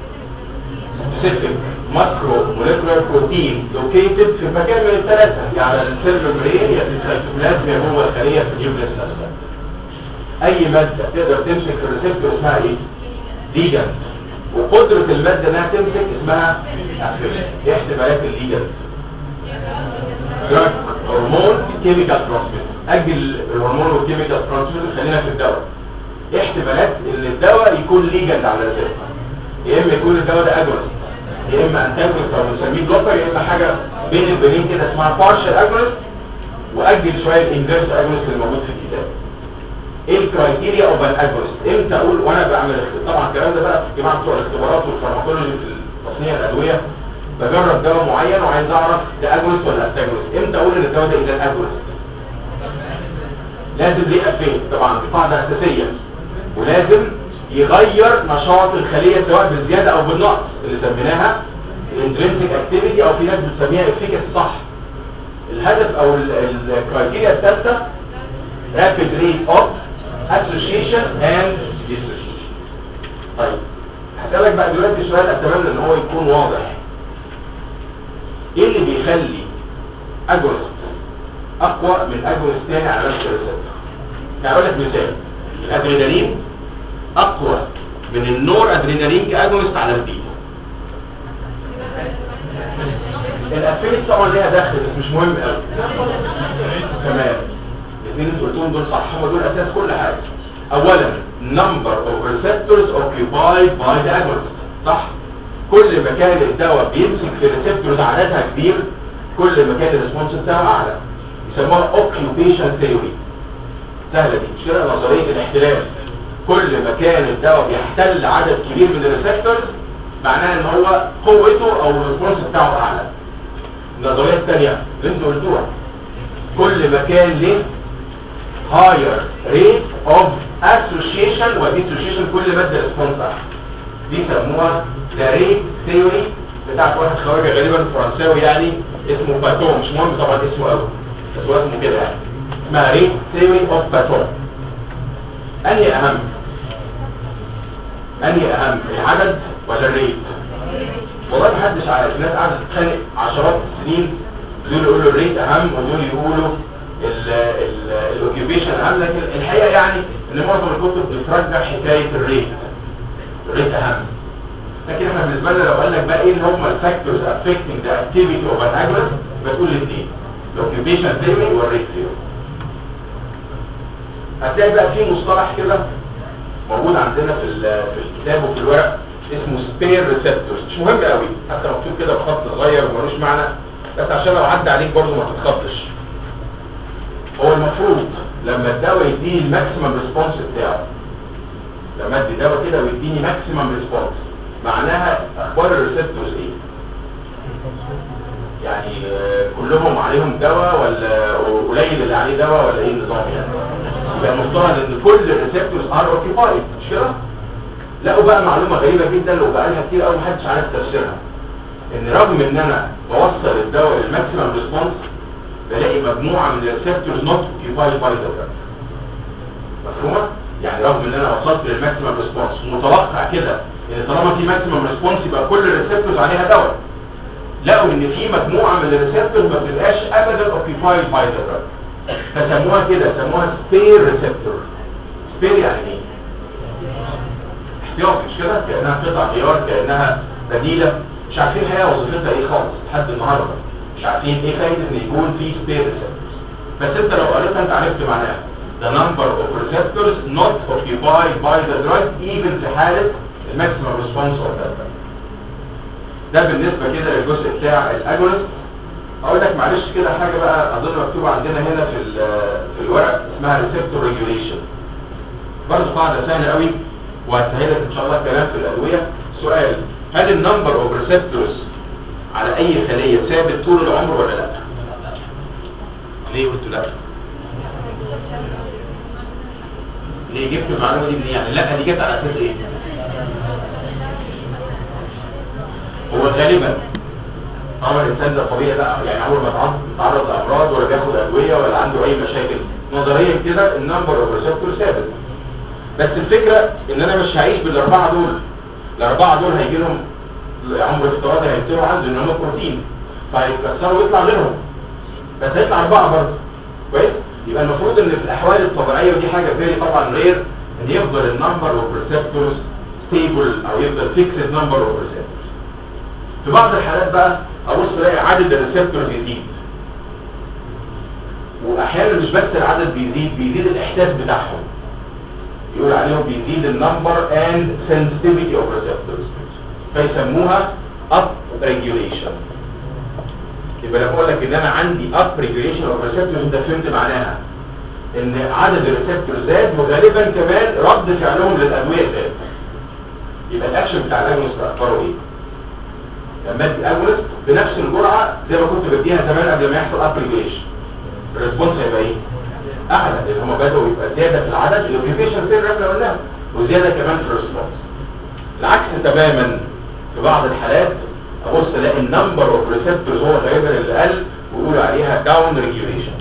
specific macro molecular protein located في مكان من الثلاثه يا على السيل ممبرين يا في السيتوبلازم يا جوه الخليه في النيوكليس نفسها اي ماده تقدر تمسك في الريسبتور اسمها ايه ليجند وقدره الماده انها تمسك اسمها activity. ايه احتمالات الليجند دراج هرمون كيميكال ترانسميتر اجل الهرمون والكيميكال ترانسميتر خلينا في الدواء ايه احتمالات ان الدواء يكون ليجند على الريسبتور يا اما يكون الدواء ده اجونست يا اما انتاجونست او بنسميه بلوكر يا اما حاجه بين البنين كده اسمها بارشال اجونست واجل شويه الانفيرس اجونست اللي موجود في الكتاب ايه الكرايتيريا اوف ان اجونست امتى اقول وانا بعمل اخت- طبعا الكلام ده بقى في الجماعه بتوع الاختبارات والفارماكولوجي في تصنيع الادويه بجرب دواء معين وعايز اعرف ده اجونست ولا انتاجونست امتى اقول ان الدواء ده اذا اجونست لازم ليه افين طبعا دي قاعده اساسيه ولازم يغير نشاط الخليه سواء بالزياده او بالنقص اللي سميناها الانترنسيك اكتيفيتي او في ناس بتسميها افيكس صح الهدف او الكرايتيريا الثالثه rapid rate of association and dissociation طيب هسألك بقى دلوقتي سؤال اتمنى ان هو يكون واضح ايه اللي بيخلي اجونست اقوى من اجونست تاني على نفس الريسبتور يعني اقول لك مثال الادرينالين اقوى من النور ادرينالين كاجونست على البيتا الافينيتي طبعا ليها دخل بس مش مهم قوي تمام الاثنين اللي قلتهم دول صح هم دول اساس كل حاجه اولا number of receptors occupied by the agonist صح كل ما كان الدواء بيمسك في ريسبتورز عددها كبير كل ما كان الريسبونس بتاعه اعلى يسموها occupation theory سهله دي مش كده نظريه الاحتلال كل ما كان الدواء بيحتل عدد كبير من الريسبتورز معناها ان هو قوته او الريسبونس بتاعه اعلى النظريه الثانيه اللي انتوا قلتوها كل مكان ليه higher rate of association و dissociation كل مادة ريسبونس احسن دي سموها the rate theory بتاعت واحد خواجه غالبا فرنساوي يعني اسمه باتون مش مهم طبعا اسمه قوي بس هو اسمه كده يعني اسمها rate theory of باتون انهي اهم انهي اهم العدد ولا الريت والله محدش عارف الناس قاعده تتخانق عشرات السنين دول يقولوا الريت اهم ودول يقولوا الاوكيبيشن اهم لكن الحقيقه يعني ان معظم الكتب بترجح حكايه الريت الريت اهم لكن احنا بالنسبه لنا لو قال لك بقى ايه اللي هم الفاكتورز افكتنج ذا اكتيفيتي اوف ان اجرس بتقول الاثنين الاوكيبيشن ثيوري والريت ثيوري هتلاقي بقى في مصطلح كده موجود عندنا في في الكتاب وفي الورق اسمه سبير ريسبتورز مش مهم قوي حتى مكتوب كده بخط صغير وملوش معنى بس عشان لو عدى عليك برضه ما تتخضش هو المفروض لما الدواء يديني الماكسيمم ريسبونس بتاعه لما ادي دواء كده ويديني ماكسيمم ريسبونس معناها اخبار الريسبتورز ايه يعني كلهم عليهم دواء ولا قليل اللي عليه دواء ولا ايه النظام يعني يبقى المفترض ان كل الريسبتورز ار اوكيبايد مش كده لقوا بقى معلومه غريبه جدا لو بقى لها كتير قوي محدش عارف تفسيرها ان رغم ان انا بوصل الدواء للماكسيمم ريسبونس بلاقي مجموعه من الريسبتورز نوت اوكيبايد باي ذا مفهومه يعني رغم ان انا وصلت للماكسيمم ريسبونس متوقع كده ان طالما في ماكسيمم ريسبونس يبقى كل الريسبتورز عليها دواء لقوا ان في مجموعه من الريسبتورز ما بتبقاش ابدا اوكيبايد باي ذا فسموها كده سموها سبير ريسبتور سبير يعني ايه احتياط مش كده كانها قطع غيار كانها بديله مش عارفين هي وظيفتها ايه خالص لحد النهارده مش عارفين ايه فايده ان يكون في سبير ريسبتورز بس انت لو قريتها انت عرفت معناها the number of receptors not occupied by the drug even في حالة الماكسيمم ريسبونس of that drug ده بالنسبة كده للجزء بتاع الاجونست اقول لك معلش كده حاجة بقى اظن مكتوبة عندنا هنا في في الورق اسمها receptor regulation برضه قاعدة سهلة قوي وهتسهلك ان شاء الله الكلام في الادوية سؤال هل النمبر اوف ريسبتورز على اي خلية ثابت طول العمر ولا لا ليه قلت لا ليه جبت المعلومة دي منين يعني لا دي جت على اساس ايه هو غالبا طبعا الانسان ده طبيعي بقى يعني اول ما يتعرض لامراض ولا بياخد ادويه ولا عنده اي مشاكل نظريا كده النمبر اوف ريسبتور ثابت بس الفكره ان انا مش هعيش بالاربعه دول الاربعه دول هيجي لهم عمر افتراضي هيبتدوا عنده ان هم بروتين فهيتكسروا ويطلع غيرهم بس هيطلع اربعه برضه كويس يبقى المفروض ان في الاحوال الطبيعيه ودي حاجه فيري طبعا رير ان يفضل النمبر اوف ريسبتورز ستيبل او يفضل فيكسد نمبر اوف ريسبتورز في بعض الحالات بقى ابص الاقي عدد الريسبتورز يزيد واحيانا مش بس العدد بيزيد بيزيد الاحساس بتاعهم يقول عليهم بيزيد النمبر اند sensitivity اوف ريسبتورز فيسموها اب ريجوليشن يبقى لما اقول لك ان انا عندي اب ريجوليشن اوف ريسبتورز انت فهمت معناها ان عدد الريسبتور زاد وغالبا كمان رد فعلهم للادويه زاد يبقى الاكشن بتاع الاجونست اخباره ايه لما ادي اجونست بنفس الجرعه زي ما كنت بديها زمان قبل ما يحصل اب ريجوليشن الريسبونس هيبقى ايه اعلى لان هم بداوا يبقى زياده في العدد الاوكيبيشن سير احنا قلناها وزياده كمان في الريسبونس العكس تماما في بعض الحالات ابص الاقي النمبر اوف ريسبتورز هو غالبا اللي قل ويقولوا عليها داون ريجوليشن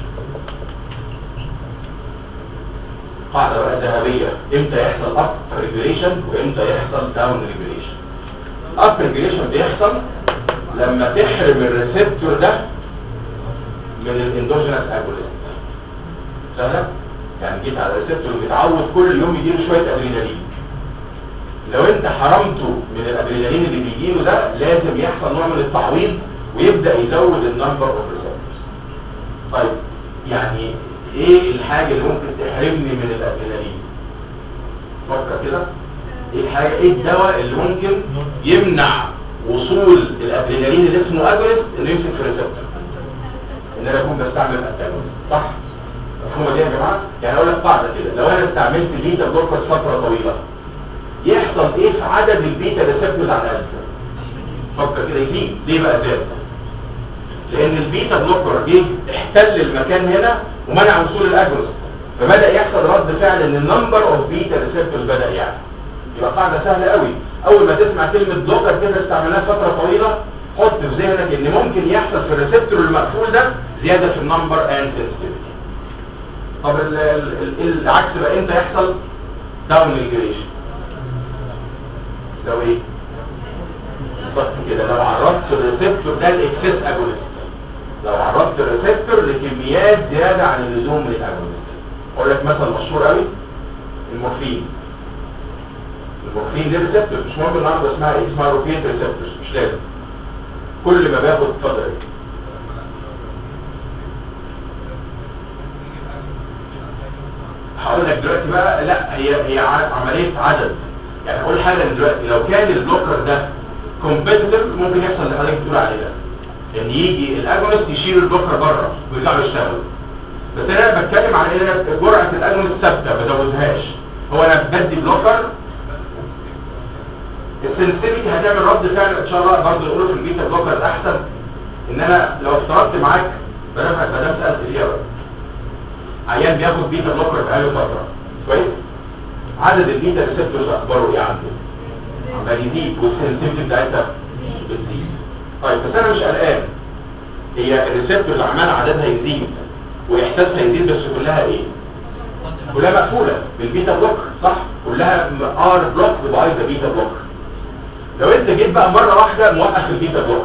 قاعده بقى ذهبيه امتى يحصل اب ريجوليشن وامتى يحصل داون ريجوليشن اب ريجوليشن بيحصل لما تحرم الريسبتور ده من الاندوجينس اجوليست سهله يعني جيت على الريسبتور بيتعود كل يوم يديله شويه ادرينالين لو انت حرمته من الادرينالين اللي بيجيله ده لازم يحصل نوع من التعويض ويبدا يزود النمبر اوف ريسبتورز طيب يعني ايه الحاجه اللي ممكن تحرمني من الادرينالين فكر كده ايه الحاجه ايه الدواء اللي ممكن يمنع وصول الادرينالين اللي اسمه اجولست انه يمسك في الريسبتور ان انا اكون بستعمل انتاجونست صح مفهومه دي يا جماعه يعني اقول لك قاعده كده لو انا استعملت بيتا بلوكرز فتره طويله يحصل ايه في عدد البيتا ريسبتورز على القلب فكر كده يزيد ليه بقى زاد لان البيتا بلوكر جه احتل المكان هنا ومنع وصول الاجونست فبدا يحصل رد فعل ان النمبر اوف بيتا ريسبتورز بدا يعني يبقى قاعده سهله قوي اول ما تسمع كلمه بلوكر كده استعملناها فتره طويله حط في ذهنك ان ممكن يحصل في الريسبتور المقفول ده زياده في النمبر اند سنسيتيفيتي طب ال ال ال العكس بقى امتى يحصل داون ريجريشن لو ايه بالظبط كده لو عرضت الريسبتور ده الاكسس اجونست لو عرضت الريسبتور لكميات زياده عن اللزوم من الاجونست اقول لك مثل مشهور قوي المورفين المورفين دي ريسبتور مش مهم النهارده اسمها ايه اسمها روبيت ريسبتورز مش لازم كل ما باخد اتفضل هقول لك دلوقتي بقى لا هي هي عمليه عدد يعني اقول حاجه دلوقتي لو كان البلوكر ده كومبيتيتيف ممكن يحصل اللي حضرتك بتقول عليه ده ان يجي الاجونست يشيل البلوكر بره ويرجعوا يشتغلوا بس انا بتكلم على ايه أنا جرعه الاجونست ثابته ما زودهاش هو انا بدي بلوكر السنسيتيفيتي هتعمل رد فعل ان شاء الله برضه نقوله في البيتا بلوكر احسن ان انا لو افترضت معاك بدل ما بدل سالت فيها بقى عيان بياخد بيتا بلوكر بقاله فتره كويس عدد البيتا ريسبتورز اخباره ايه عنده عمال يزيد والسنسيتيفيتي بتاعتها بتزيد طيب بس انا مش قلقان هي الريسبتورز عمال عددها يزيد واحساسها يزيد بس كلها ايه كلها مقفوله بالبيتا بلوكر صح كلها ار بلوك باي ذا بيتا بلوكر لو انت جيت بقى مره واحده موقف البيتا بلوكر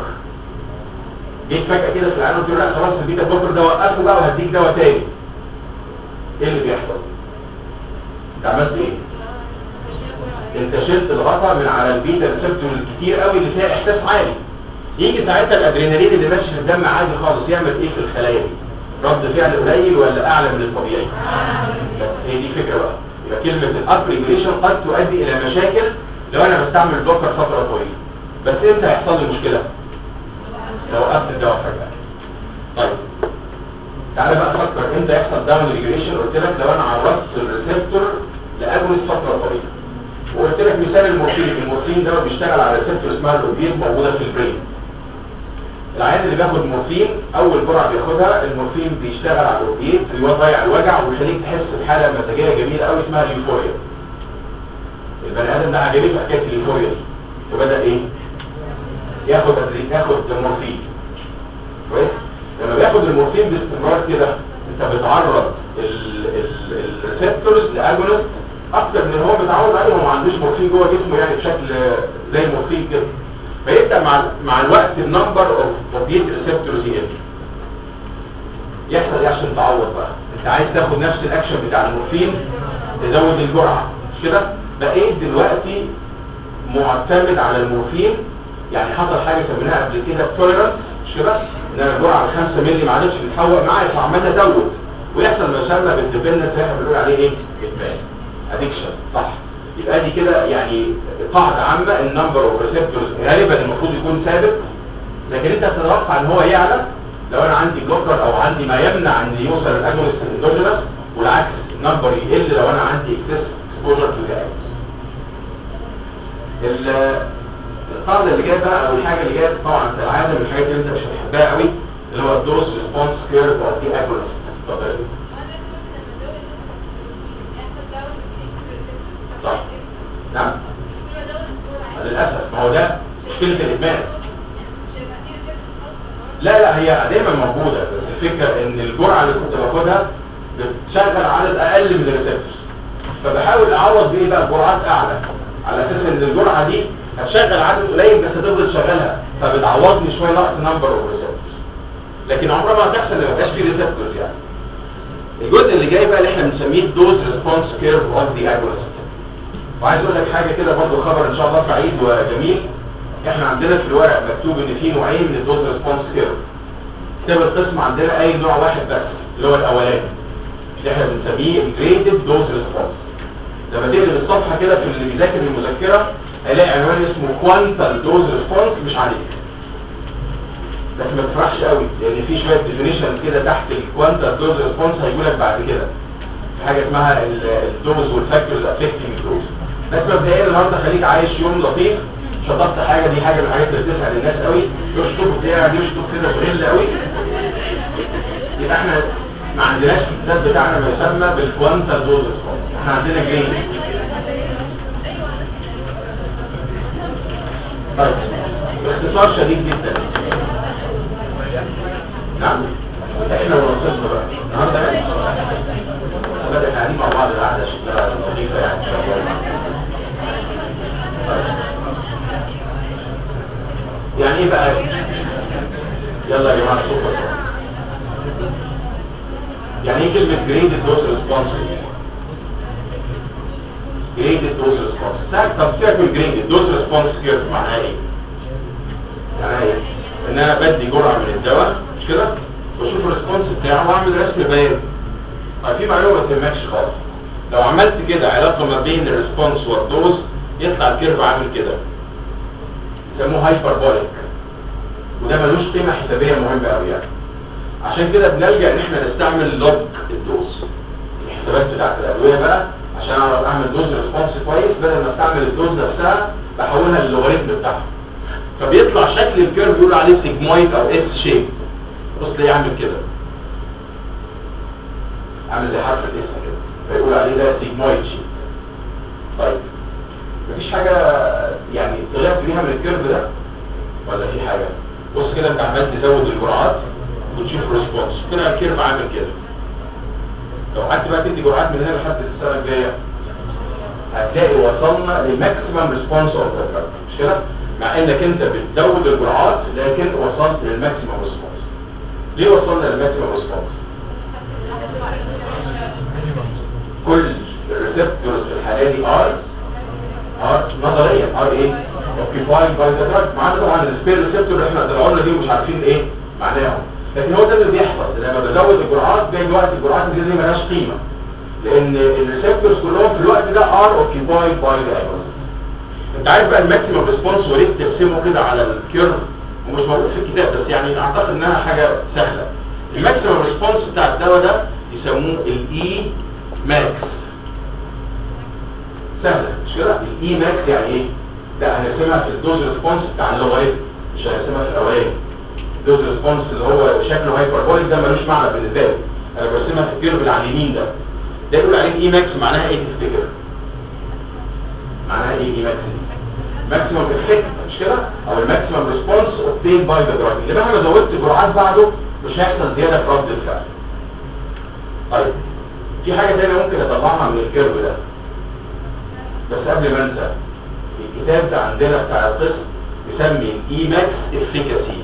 جيت فجاه كده في العيان قلت له لا خلاص البيتا بلوكر ده وقفه بقى وهديك دواء تاني ايه اللي بيحصل انت عملت ايه انت شلت الغطا من على البيتا ريسبتور الكتير قوي اللي فيها احساس عالي يجي ساعتها الادرينالين اللي ماشي في الدم عادي خالص يعمل ايه في الخلايا دي رد فعل قليل ولا اعلى من الطبيعي بس هي دي فكره بقى يبقى كلمه الاب ريجوليشن قد تؤدي الى مشاكل لو انا بستعمل بلوكر فتره طويله بس امتى هيحصل لي مشكله لو وقفت الدواء فجاه طيب تعالى بقى فكر امتى يحصل داون ريجوليشن قلت لك لو انا عرضت الريسبتور لاجونست فتره طويله وقلت لك مثال المورفين المورفين ده بيشتغل على ريسبتور اسمها الاوبيت موجوده في البرين العيان اللي بياخد مورفين اول جرعه بياخدها المورفين بيشتغل على الاوبيت بيضيع الوجع ويخليك تحس بحاله مزاجيه جميله قوي اسمها اليوفوريا البني ادم ده عجبته حكايه اليوفوريا دي فبدا ايه ياخد ياخد مورفين كويس لما بياخد المورفين باستمرار كده انت بتعرض الريسبتورز لاجونست اكتر من هو متعود عليه هو ما عندوش مورفين جوه جسمه يعني بشكل زي المورفين كده فيبدا مع مع الوقت النمبر اوف اوبيت ريسبتورز يقل يحصل ايه عشان تعوض بقى انت عايز تاخد نفس الاكشن بتاع المورفين تزود الجرعه مش كده بقيت دلوقتي معتمد على المورفين يعني حصل حاجه سميناها قبل كده توليرانس مش كده ان انا الجرعه 5 مللي معلش بتحوق معايا فعمال ازود ويحصل ما يسمى بالديبندنس اللي احنا بنقول عليه ايه ادمان ادكشن صح يبقى دي كده يعني قاعده عامه النمبر اوف ريسبتورز غالبا المفروض يكون ثابت لكن انت تتوقع ان هو يعلى لو انا عندي بلوكر او عندي ما يمنع ان يوصل الاجونست الاندوجينس والعكس النمبر يقل لو انا عندي اكسس اكسبوجر تو ذا القاعده اللي جايه بقى او الحاجه اللي جايه طبعا كالعاده من الحاجات اللي انت مش هتحبها قوي اللي هو الدوز ريسبونس كيرف اوف دي اجونست اتفضل صح نعم للاسف ما هو ده مشكله الادمان لا لا هي دايما موجوده بس الفكره ان الجرعه اللي كنت باخدها بتشغل عدد اقل من الريسبتورز فبحاول اعوض بايه بقى جرعات اعلى على اساس ان الجرعه دي هتشغل عدد قليل بس هتفضل شغالها فبتعوضني شويه نقص نمبر اوف ريسبتورز لكن عمرها ما هتحصل ما يبقاش فيه ريسبتورز يعني الجزء اللي جاي بقى اللي احنا بنسميه الدوز ريسبونس كيرف اوف ذا اجونست وعايز اقول لك حاجه كده برضو خبر ان شاء الله سعيد وجميل احنا عندنا في الورق مكتوب ان في نوعين من الدوز ريسبونس كيرف كتاب القسم عندنا اي نوع واحد بس اللي هو الاولاني اللي احنا بنسميه جريدد دوز ريسبونس لما تقلب الصفحه كده في اللي بيذاكر المذكره هيلاقي عنوان اسمه كوانتال دوز ريسبونس مش عليك بس ما تفرحش قوي لان في شويه ديفينيشن كده تحت الكوانتال دوز ريسبونس هيقول لك بعد كده في حاجه اسمها الدوز والفاكتورز افكتنج دوز بس مبدئيا النهارده خليك عايش يوم لطيف شطبت حاجه دي حاجه من الحاجات اللي بتسعد الناس قوي يشطب بتاع يشطب كده بغل قوي يبقى احنا ما عندناش في الكتاب بتاعنا ما يسمى بالكوانتا دوز احنا عندنا جرين طيب باختصار شديد جدا نعم احنا ونصيبنا بقى النهارده يعني بدأ قاعدين مع بعض القعده شكلها لطيفه يعني ان شاء الله طيب. يعني ايه بقى يلا يا جماعه سوبر يعني ايه كلمه جريدد دوز ريسبونس جريدد دوز ريسبونس ساعه طب سيبك من جريدد دوز ريسبونس كيرف معناها ايه معناها ايه ان انا بدي جرعه من الدواء مش كده واشوف الريسبونس بتاعه واعمل رسم بيان طيب في معلومه ما تهمكش خالص لو عملت كده علاقه ما بين الريسبونس والدوز يطلع الكيرف عامل كده يسموه هايبربوليك وده ملوش قيمه حسابيه مهمه قوي يعني عشان كده بنلجا ان احنا نستعمل لوج الدوز الحسابات بتاعت الادويه بقى عشان اعرف اعمل دوز ريسبونس كويس بدل ما استعمل الدوز نفسها بحولها للوغاريتم بتاعها فبيطلع شكل الكيرف بيقول عليه سيجمويد او اس شيب بص ليه يعمل كده عامل زي حرف الاس كده فيقول عليه ده سيجمويد شيب طيب مفيش حاجه يعني طلعت بيها من الكيرف ده ولا في حاجه بص كده انت عمال تزود الجرعات وتشوف ريسبونس طلع الكيرف عامل كده لو قعدت بقى تدي جرعات من هنا لحد السنه الجايه هتلاقي وصلنا للماكسيمم ريسبونس اوف ذا مش كده مع انك انت بتزود الجرعات لكن وصلت للماكسيمم ريسبونس ليه وصلنا للماكسيمم ريسبونس كل الريسبتورز في الحاله دي ار ار نظريا ار ايه اوكيفايد باي ذا دراج ما عدا طبعا السبير ريسبتور اللي احنا طلعنا دي ومش عارفين ايه معناهم لكن هو ده اللي بيحصل لما بزود الجرعات باقي الوقت الجرعات دي مالهاش قيمه لان الريسبتورز كلهم في الوقت ده ار اوكيفايد باي ذا انت عارف بقى الماكسيمم ريسبونس وريت ترسمه كده على الكيرف ومش موجود في الكتاب بس يعني اعتقد انها حاجه سهله الماكسيمم ريسبونس بتاع الدواء ده يسموه الاي ماكس سهله مش كده الاي ماكس يعني ايه لا هنرسمها في الدوز ريسبونس بتاع اللوغاريتم مش هنرسمها في الاولاني الدوز ريسبونس اللي هو شكله هايبربوليك ده ملوش معنى بالنسبه لي انا برسمها في الكيرف اللي على اليمين ده ده يقول عليه اي ماكس معناها ايه تفتكر معناها ايه اي ماكس دي ماكسيمم افكت مش كده او الماكسيمم ريسبونس اوبتين باي ذا دراج اللي مهما زودت جرعات بعده مش هيحصل زياده في رد الفعل طيب في حاجه ثانيه ممكن اطلعها من الكيرف ده بس قبل ما انسى الكتاب ده عندنا بتاع القسم يسمي الاي ماكس افيكاسي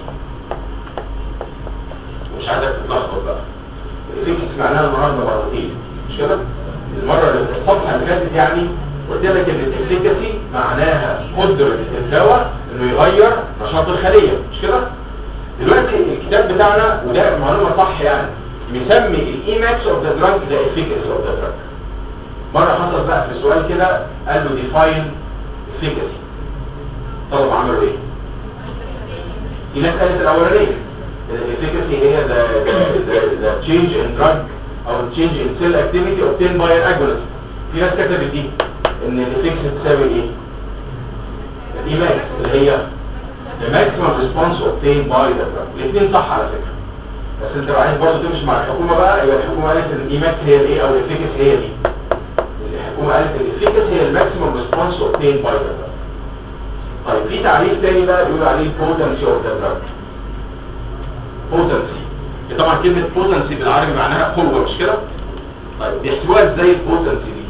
مش عايزك تتلخبط بقى الافيكاسي معناها النهارده مرتين مش كده المره اللي الصفحه اللي فاتت يعني قلت لك ان الافيكاسي معناها قدره الدواء انه يغير نشاط الخليه مش كده دلوقتي الكتاب بتاعنا وده معلومه صح يعني مسمي الاي ماكس اوف ذا دراج ذا افيكاسي اوف ذا دراج مره حصل بقى في السؤال كده قال له ديفاين افيكاسي طلب عملوا ايه في ناس قالت الاولانيه الافيكاسي هي ذا ذا تشينج ان دراج او تشينج ان سيل اكتيفيتي اوبتين باي ان اجونست في ناس كتبت دي ان الافيكاسي تساوي ايه الاي ماكس اللي هي the maximum response obtained by the drug الاثنين صح على فكره بس انت لو عايز برضه تمشي مع الحكومه بقى يبقى الحكومه قالت ان الاي ماكس هي الايه او الافيكاسي هي دي الحكومه قالت ان الافيكاسي هي الماكسيمم ريسبونس اوبتيند باي ذا دراج طيب في تعريف تاني بقى بيقول عليه potency اوف ذا دراج potency طبعا كلمه potency بالعربي معناها قوه مش كده طيب بيحسبوها ازاي البوتنسي دي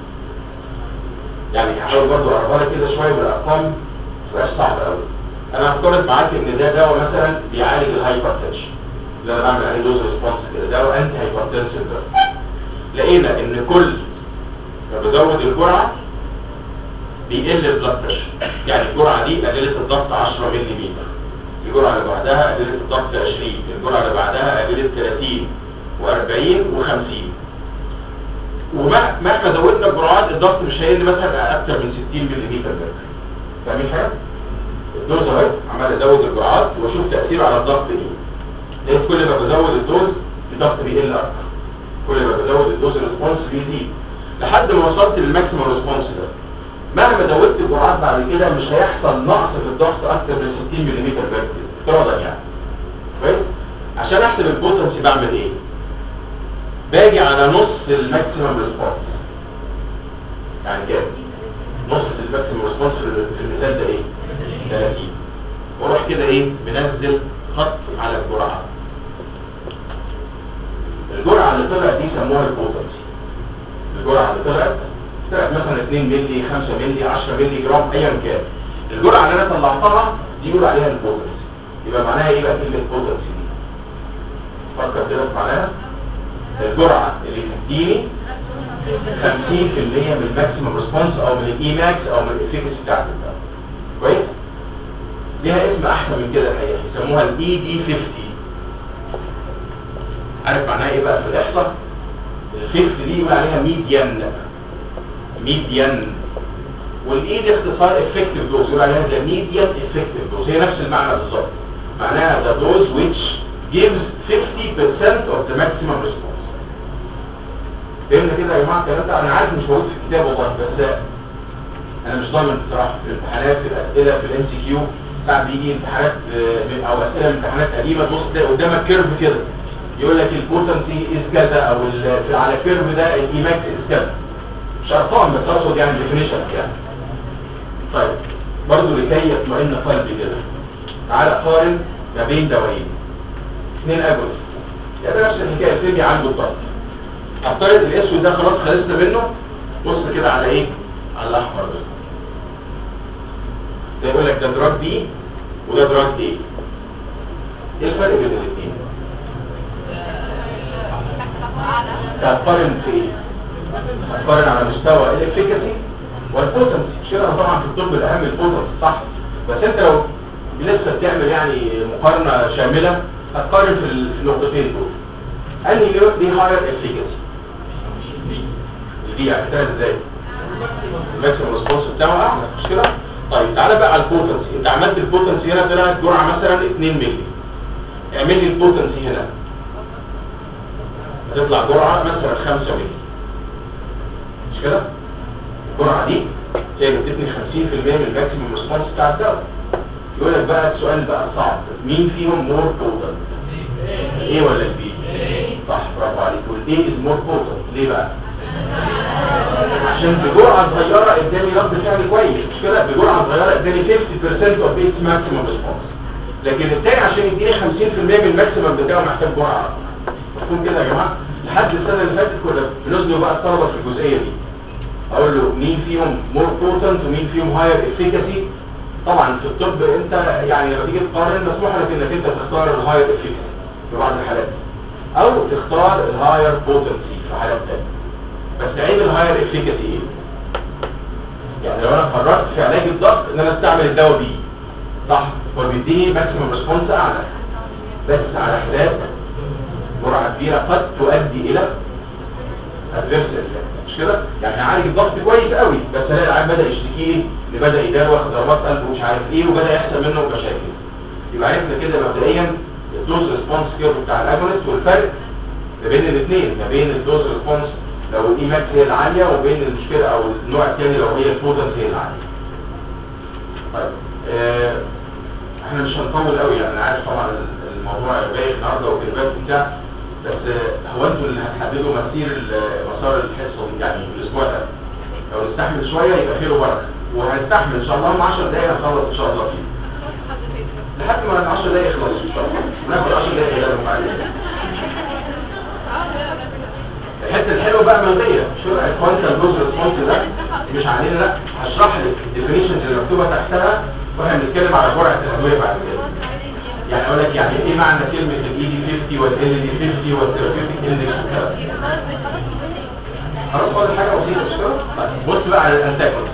يعني هحاول برضه اقربها لك كده شويه بالارقام مش صعب قوي انا هفترض معاك ان ده دواء مثلا بيعالج الهايبرتنشن اللي انا بعمل عليه دوز ريسبونس كده دواء انتي هايبرتنسن ده لقينا ان كل ما بزود الجرعه بيقل البلاد بريشر يعني الجرعه دي قللت الضغط 10 ملم الجرعه اللي بعدها قللت الضغط 20 الجرعه اللي بعدها قللت 30 و40 و50 ومهما زودنا الجرعات الضغط مش هيقل مثلا اكتر من 60 ملم فاهمين حاجه الدوز اهي عمال ازود الجرعات واشوف تاثيره على الضغط ايه لقيت كل ما بزود الدوز الضغط بيقل اكتر كل ما بزود الدوز الريسبونس بيزيد لحد ما وصلت للماكسيمم ريسبونس ده مهما زودت الجرعات بعد كده مش هيحصل نقص في الضغط اكتر من 60 ملم بيركز افتراضا يعني كويس عشان احسب البوتنسي بعمل ايه باجي على نص الماكسيمم ريسبونس يعني كام نص الماكسيمم ريسبونس في المثال ده ايه 30 واروح كده ايه منزل خط على الجرعه الجرعه اللي طلعت دي سموها البوتنسي الجرعه اللي طلعت طلعت مثلا 2 مللي 5 مللي 10 مللي جرام ايا كان الجرعه اللي انا طلعتها دي يقول عليها البوتنسي يبقى معناها ايه بقى كلمه بوتنسي دي فكر كده في معناها الجرعه اللي تديني 50% من الماكسيمم ريسبونس او من الاي ماكس او من الافيكاسي بتاعت الدواء كويس ليها اسم احسن من كده الحقيقه يسموها الاي دي 50 عارف معناها ايه بقى في الاحصاء ال 50 دي يقول عليها ميديان ميديان والاي دي اختصار افكتيف دوز يقول عليها ذا ميديان افكتيف دوز هي نفس المعنى بالظبط معناها the dose which gives 50% of the maximum response فهمنا كده يا جماعه الكلام ده انا عارف مش موجود في الكتاب والله بس انا مش ضامن بصراحه في الامتحانات في الاسئله في الام سي كيو ساعات بيجي امتحانات آه، او اسئله من امتحانات قديمه تبص تلاقي قدامك كيرف كده يقول لك البوتنسي از كذا او ال- في- على الكيرف ده الايماكس از كذا مش ارقام بس اقصد يعني ديفينيشن يعني طيب برضه لكي يطمئن قلبي كده تعالى قارن ما بين دوايين اثنين اجوز يعني نفس الحكايه الفيديو عنده الضغط افترض الاسود ده خلاص خلصنا منه بص كده على ايه على الاحمر ده ده يقول لك ده دراج بي وده دراج ايه ايه الفرق بين الاثنين هتقارن في ايه هتقارن على مستوى الافيكاسي والبوتنسي مش كده طبعا في الطب الاهم البوتنسي صح بس انت لو لسه بتعمل يعني مقارنه شامله هتقارن في ال- في النقطتين دول انهي دي دي هاير افيكاسي دي عرفتها ازاي الماكسيمم ريسبونس بتاعه اعلى مش كده طيب تعالى بقى على البوتنسي انت عملت البوتنسي هنا طلعت جرعه مثلا 2 مللي اعمل لي البوتنسي هنا هتطلع جرعه مثلا 5 مللي مش كده الجرعه دي هي بتديني 50% من الماكسيمم ريسبونس بتاع الدواء يقول لك بقى السؤال بقى صعب مين فيهم مور بوتنت الايه ولا البي صح برافو عليك والايه از مور بوتنت ليه بقى عشان بجرعه صغيره اداني رد فعل كويس مش كده بجرعه صغيره اداني 50% of its maximum response لكن التاني عشان يديني 50% من الماكسيمم بتاعه محتاج جرعه أكتر. مفهوم كده يا جماعه لحد السنه اللي فاتت كنا بنزنوا بقى الطلبه في الجزئيه دي اقول له مين فيهم مور بوتنت ومين فيهم هاير افيكاسي طبعا في الطب انت يعني لما تيجي تقارن مسموح لك انك انت تختار الهاير افيكاسي في بعض الحالات او تختار الهاير بوتنسي في حالات تانية بس عيب الهاير افيكاسي ايه يعني لو انا قررت في علاج الضغط ان انا استعمل الدواء بيه صح هو بيديني ماكسيمم ريسبونس اعلى بس على حساب جرعه كبيره قد تؤدي الى ادفيرس مش كده يعني هعالج الضغط كويس قوي بس الاقي العيان بدا يشتكي لي اللي بدا يدار واخد ضربات قلب ومش عارف ايه وبدا يحصل منه مشاكل يبقى عرفنا كده مبدئيا الدوز ريسبونس كيرف بتاع الاجونست والفرق ما بين الاثنين ما بين الدوز ريسبونس لو الاي ماكس هي العاليه وبين المشكله او النوع الثاني لو هي البوتنس هي العاليه طيب آه احنا مش هنطول قوي يعني انا عارف طبعا الموضوع بايخ النهارده وكلمات بتاع بس آه، هو انتوا اللي هتحددوا مسير ال- مسار الحصه دي يعني الاسبوع ده لو نستحمل شويه يبقى خير وبركه وهنستحمل ان شاء الله هم 10 دقايق هنخلص ان شاء الله فيه لحد ما ال 10 دقايق يخلصوا ان شاء الله وناخد 10 دقايق يلعبوا بعدين الحته الحلوه بقى ملغيه شو الكوانتال دوز ريسبونس ده مش علينا لا هشرح لك الديفينيشنز اللي مكتوبه تحتها واحنا بنتكلم على جرعه الادويه بعد كده يعني اقول لك يعني ايه معنى كلمه الاي دي 50 والال دي 50 والثيرابيوتيك اندكس خلاص فاضل حاجه بسيطه مش كده؟ طيب بص بقى على الانتاجونست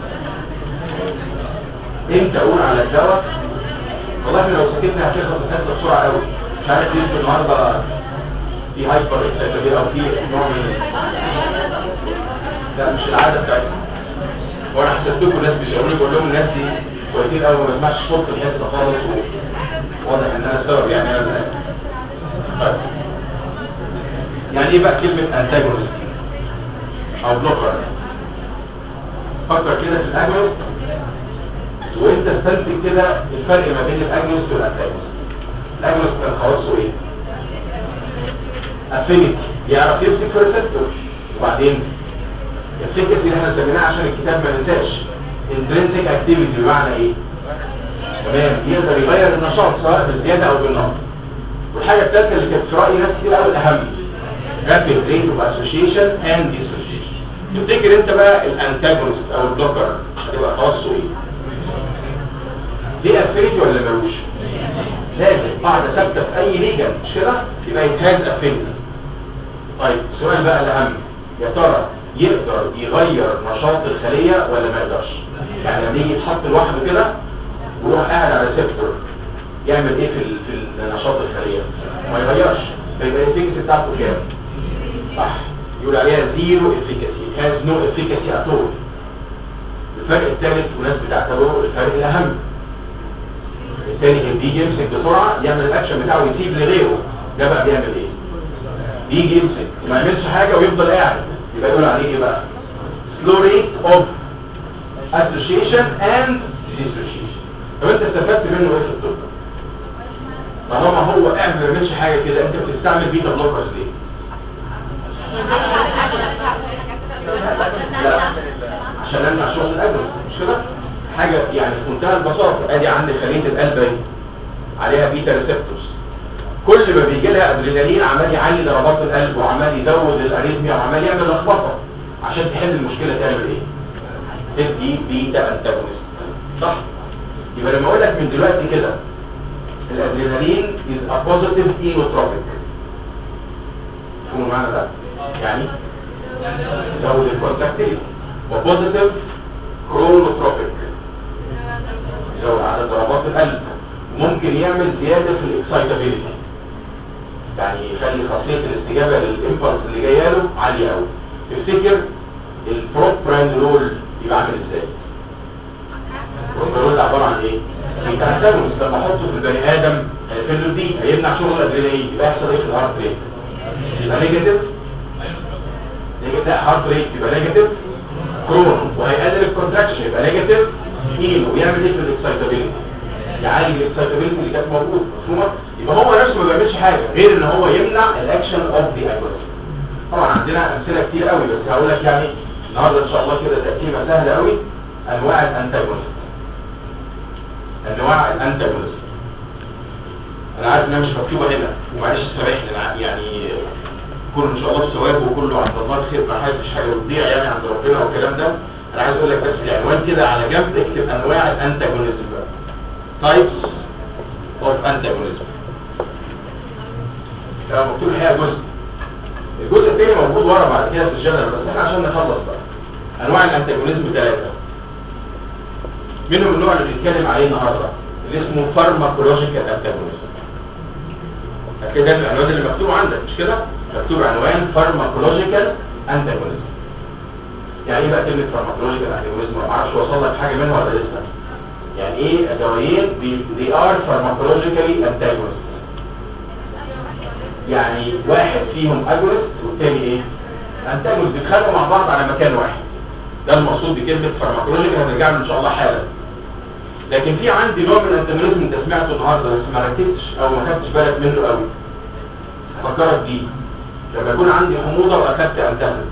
امتى اقول على الدواء والله احنا لو سكتنا هتخلص الحصه بسرعه قوي مش عارف ليه انتوا النهارده في هايبر اكسيتابيل او في نوع من لا مش العاده بتاعتنا وانا حسبت لكم الناس بيشاوروا لي بقول لهم الناس دي كويسين قوي ما بسمعش صوت في الحته خالص وواضح ان انا السبب يعني انا طيب. يعني ايه بقى كلمه انتاجونست او بلوكر فكر كده في الاجنس وانت استنتج كده الفرق ما بين الاجنس والانتاجنس الاجنس كان خواصه ايه افينيتي يعرف يمسك في الريسبتور وبعدين الفكره اللي احنا سميناها عشان الكتاب ما ينساش انترنسيك اكتيفيتي بمعنى ايه تمام يقدر يغير النشاط سواء بالزياده او بالنقص والحاجه الثالثه اللي كانت في رايي ناس كتير قوي الاهم rapid rate of association and dissociation تفتكر انت بقى الانتاجونست او البلوكر هتبقى خاصه ايه ليه افينيتي ولا ملوش لازم قاعده ثابته في اي ليجن مش كده يبقى يتهاز افينيتي طيب السؤال بقى الاهم يا ترى يقدر يغير نشاط الخليه ولا ما يقدرش يعني لما يجي يتحط لوحده كده ويروح قاعد على ريسبتور يعمل ايه في ال- في نشاط الخليه ما يغيرش فيبقى الافكاسي بتاعته كام صح يقول عليها زيرو افيكاسي هاز نو افيكاسي اتول الفرق الثالث وناس بتعتبره الفرق الاهم الثاني كان بيجي يمسك بسرعه يعمل الاكشن بتاعه ويسيب لغيره ده بقى بيعمل ايه بيجي يمسك وما يعملش حاجه ويفضل قاعد يبقى يقول عليه ايه بقى slow rate of association and dissociation طب انت استفدت منه ايه في الطب طالما هو قاعد ما بيعملش حاجه كده انت بتستعمل بيتا بلوكرز ليه لا عشان امنع شغل القلب مش كده حاجه يعني في منتهى البساطه ادي عندي خليه القلب اهي عليها بيتا ريسبتورز كل ما بيجي لها ادرينالين عمال يعلي ضربات القلب وعمال يزود الاريثميا وعمال يعمل لخبطه عشان تحل المشكله تعمل ايه تدي بيتا انتاجونست صح يبقى لما اقول لك من دلوقتي كده الادرينالين is a positive inotropic شو معنى ده يعني يزود الكونتاكتيليتي وبوزيتيف كرونوتروبيك يزود عدد ضربات القلب ممكن يعمل زيادة في الاكسايتابيليتي يعني يخلي خاصية الاستجابة للإمبلس اللي جايه له عالية قوي تفتكر البروبراندول يبقى عامل ازاي؟ البروبراندول ده عبارة عن ايه؟ بيتعتمد لما احطه في البني ادم هيقفل دي هيمنع شغل الادرينالين يبقى يحصل ايه في الهارت ريت؟ يبقى نيجاتيف نيجاتيف لا هارت ريت يبقى نيجاتيف كرون وهيقلل الكونتراكشن يبقى نيجاتيف اينو ويعمل ايه في الاكسايتابيلتي يعالج الاكسايتابيلتي اللي كانت موجوده مفهومه يبقى هو نفسه ما بيعملش حاجه غير ان هو يمنع الاكشن اوف ذا اجونست طبعا عندنا امثله كتير قوي بس هقول لك يعني النهارده ان شاء الله كده تقسيمه سهله قوي انواع الانتاجونست انواع الانتاجونست انا عارف انها مش مكتوبه هنا ومعلش سامحني أنا يعني كله ان شاء الله بثواب وكله عند الله خير ما حدش حاجه بتضيع يعني عند ربنا والكلام ده انا عايز اقول لك بس العنوان كده على جنب اكتب انواع الانتاجونيزم بقى تايبس اوف انتاجونيزم ده مكتوب الحقيقه جزء الجزء الثاني موجود ورا بعد كده في الجنرال بس احنا عشان نخلص بقى انواع الانتاجونيزم ثلاثه منهم النوع اللي بنتكلم عليه النهارده اللي اسمه فارماكولوجيكال انتاجونيزم كده العنوان اللي مكتوب عندك مش كده مكتوب عنوان فارماكولوجيكال انتاجونيزم يعني ايه بقى كلمه فارماكولوجيكال انتاجونيزم ما اعرفش اوصل لك حاجه منها ولا لسه يعني ايه دوايين they are pharmacologically antagonist يعني واحد فيهم اجونست والتاني ايه انتاجونست بيتخانقوا مع بعض على مكان واحد ده المقصود بكلمه فارماكولوجيكال هنرجع له ان شاء الله حالا لكن في عندي نوع من الانتاجونيزم انت سمعته النهارده بس ما ركزتش او ما خدتش بالك منه قوي افكرك بيه لما يكون عندي حموضه واخدت انتاجونست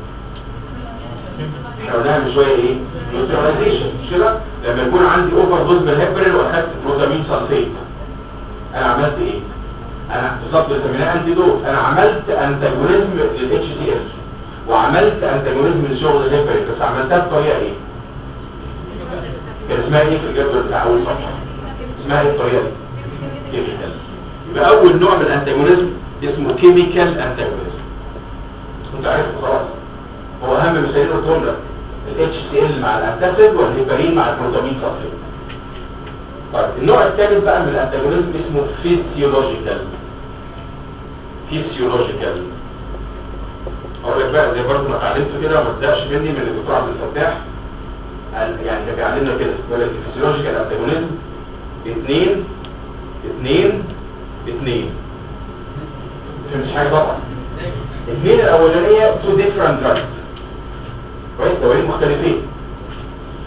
احنا قلناها من شويه ايه نيوتراليزيشن مش كده لما يكون عندي اوفر دوز بالهيبرين واخدت بروتامين سلفيت انا عملت ايه انا بالظبط سميناها انتي دوز انا عملت انتاجونيزم للاتش سي ال وعملت انتاجونيزم لشغل الهيبرين بس عملتها بطريقه ايه كان اسمها ايه في الجدول بتاع اول صفحه اسمها ايه الطريقه دي كيميكال يبقى اول نوع من الانتاجونيزم اسمه كيميكال انتاجونيزم انت عارف خلاص هو اهم مثالين قلتهم لك الاتش سي ال مع الانتاسيد والهيبرين مع البروتامين سلفيت طيب النوع الثالث بقى من الانتاجونيزم اسمه فيسيولوجيكال فيسيولوجيكال اقول لك بقى زي برضه ما اتعلمت كده وما تزهقش مني من الدكتور عبد الفتاح قال- يعني كان بيعلمنا كده يقول لك الفيسيولوجيكال انتاجونيزم اثنين اثنين اثنين فهمتش حاجه طبعا الاثنين الاولانيه تو ديفرنت دراجز كويس دوايين مختلفين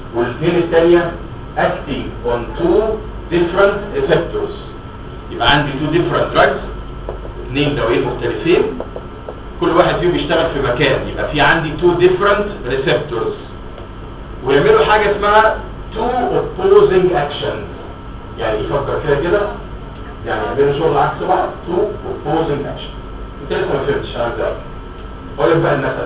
والاثنين الثانيه acting on two different receptors يبقى عندي two different drugs اثنين دوايين مختلفين كل واحد فيهم بيشتغل في مكان يبقى في عندي two different receptors ويعملوا حاجة اسمها two opposing actions يعني يفكر فيها كده يعني يعملوا شغل عكس بعض two opposing actions انت لسه ما فهمتش انا ده اقول لك بقى المثل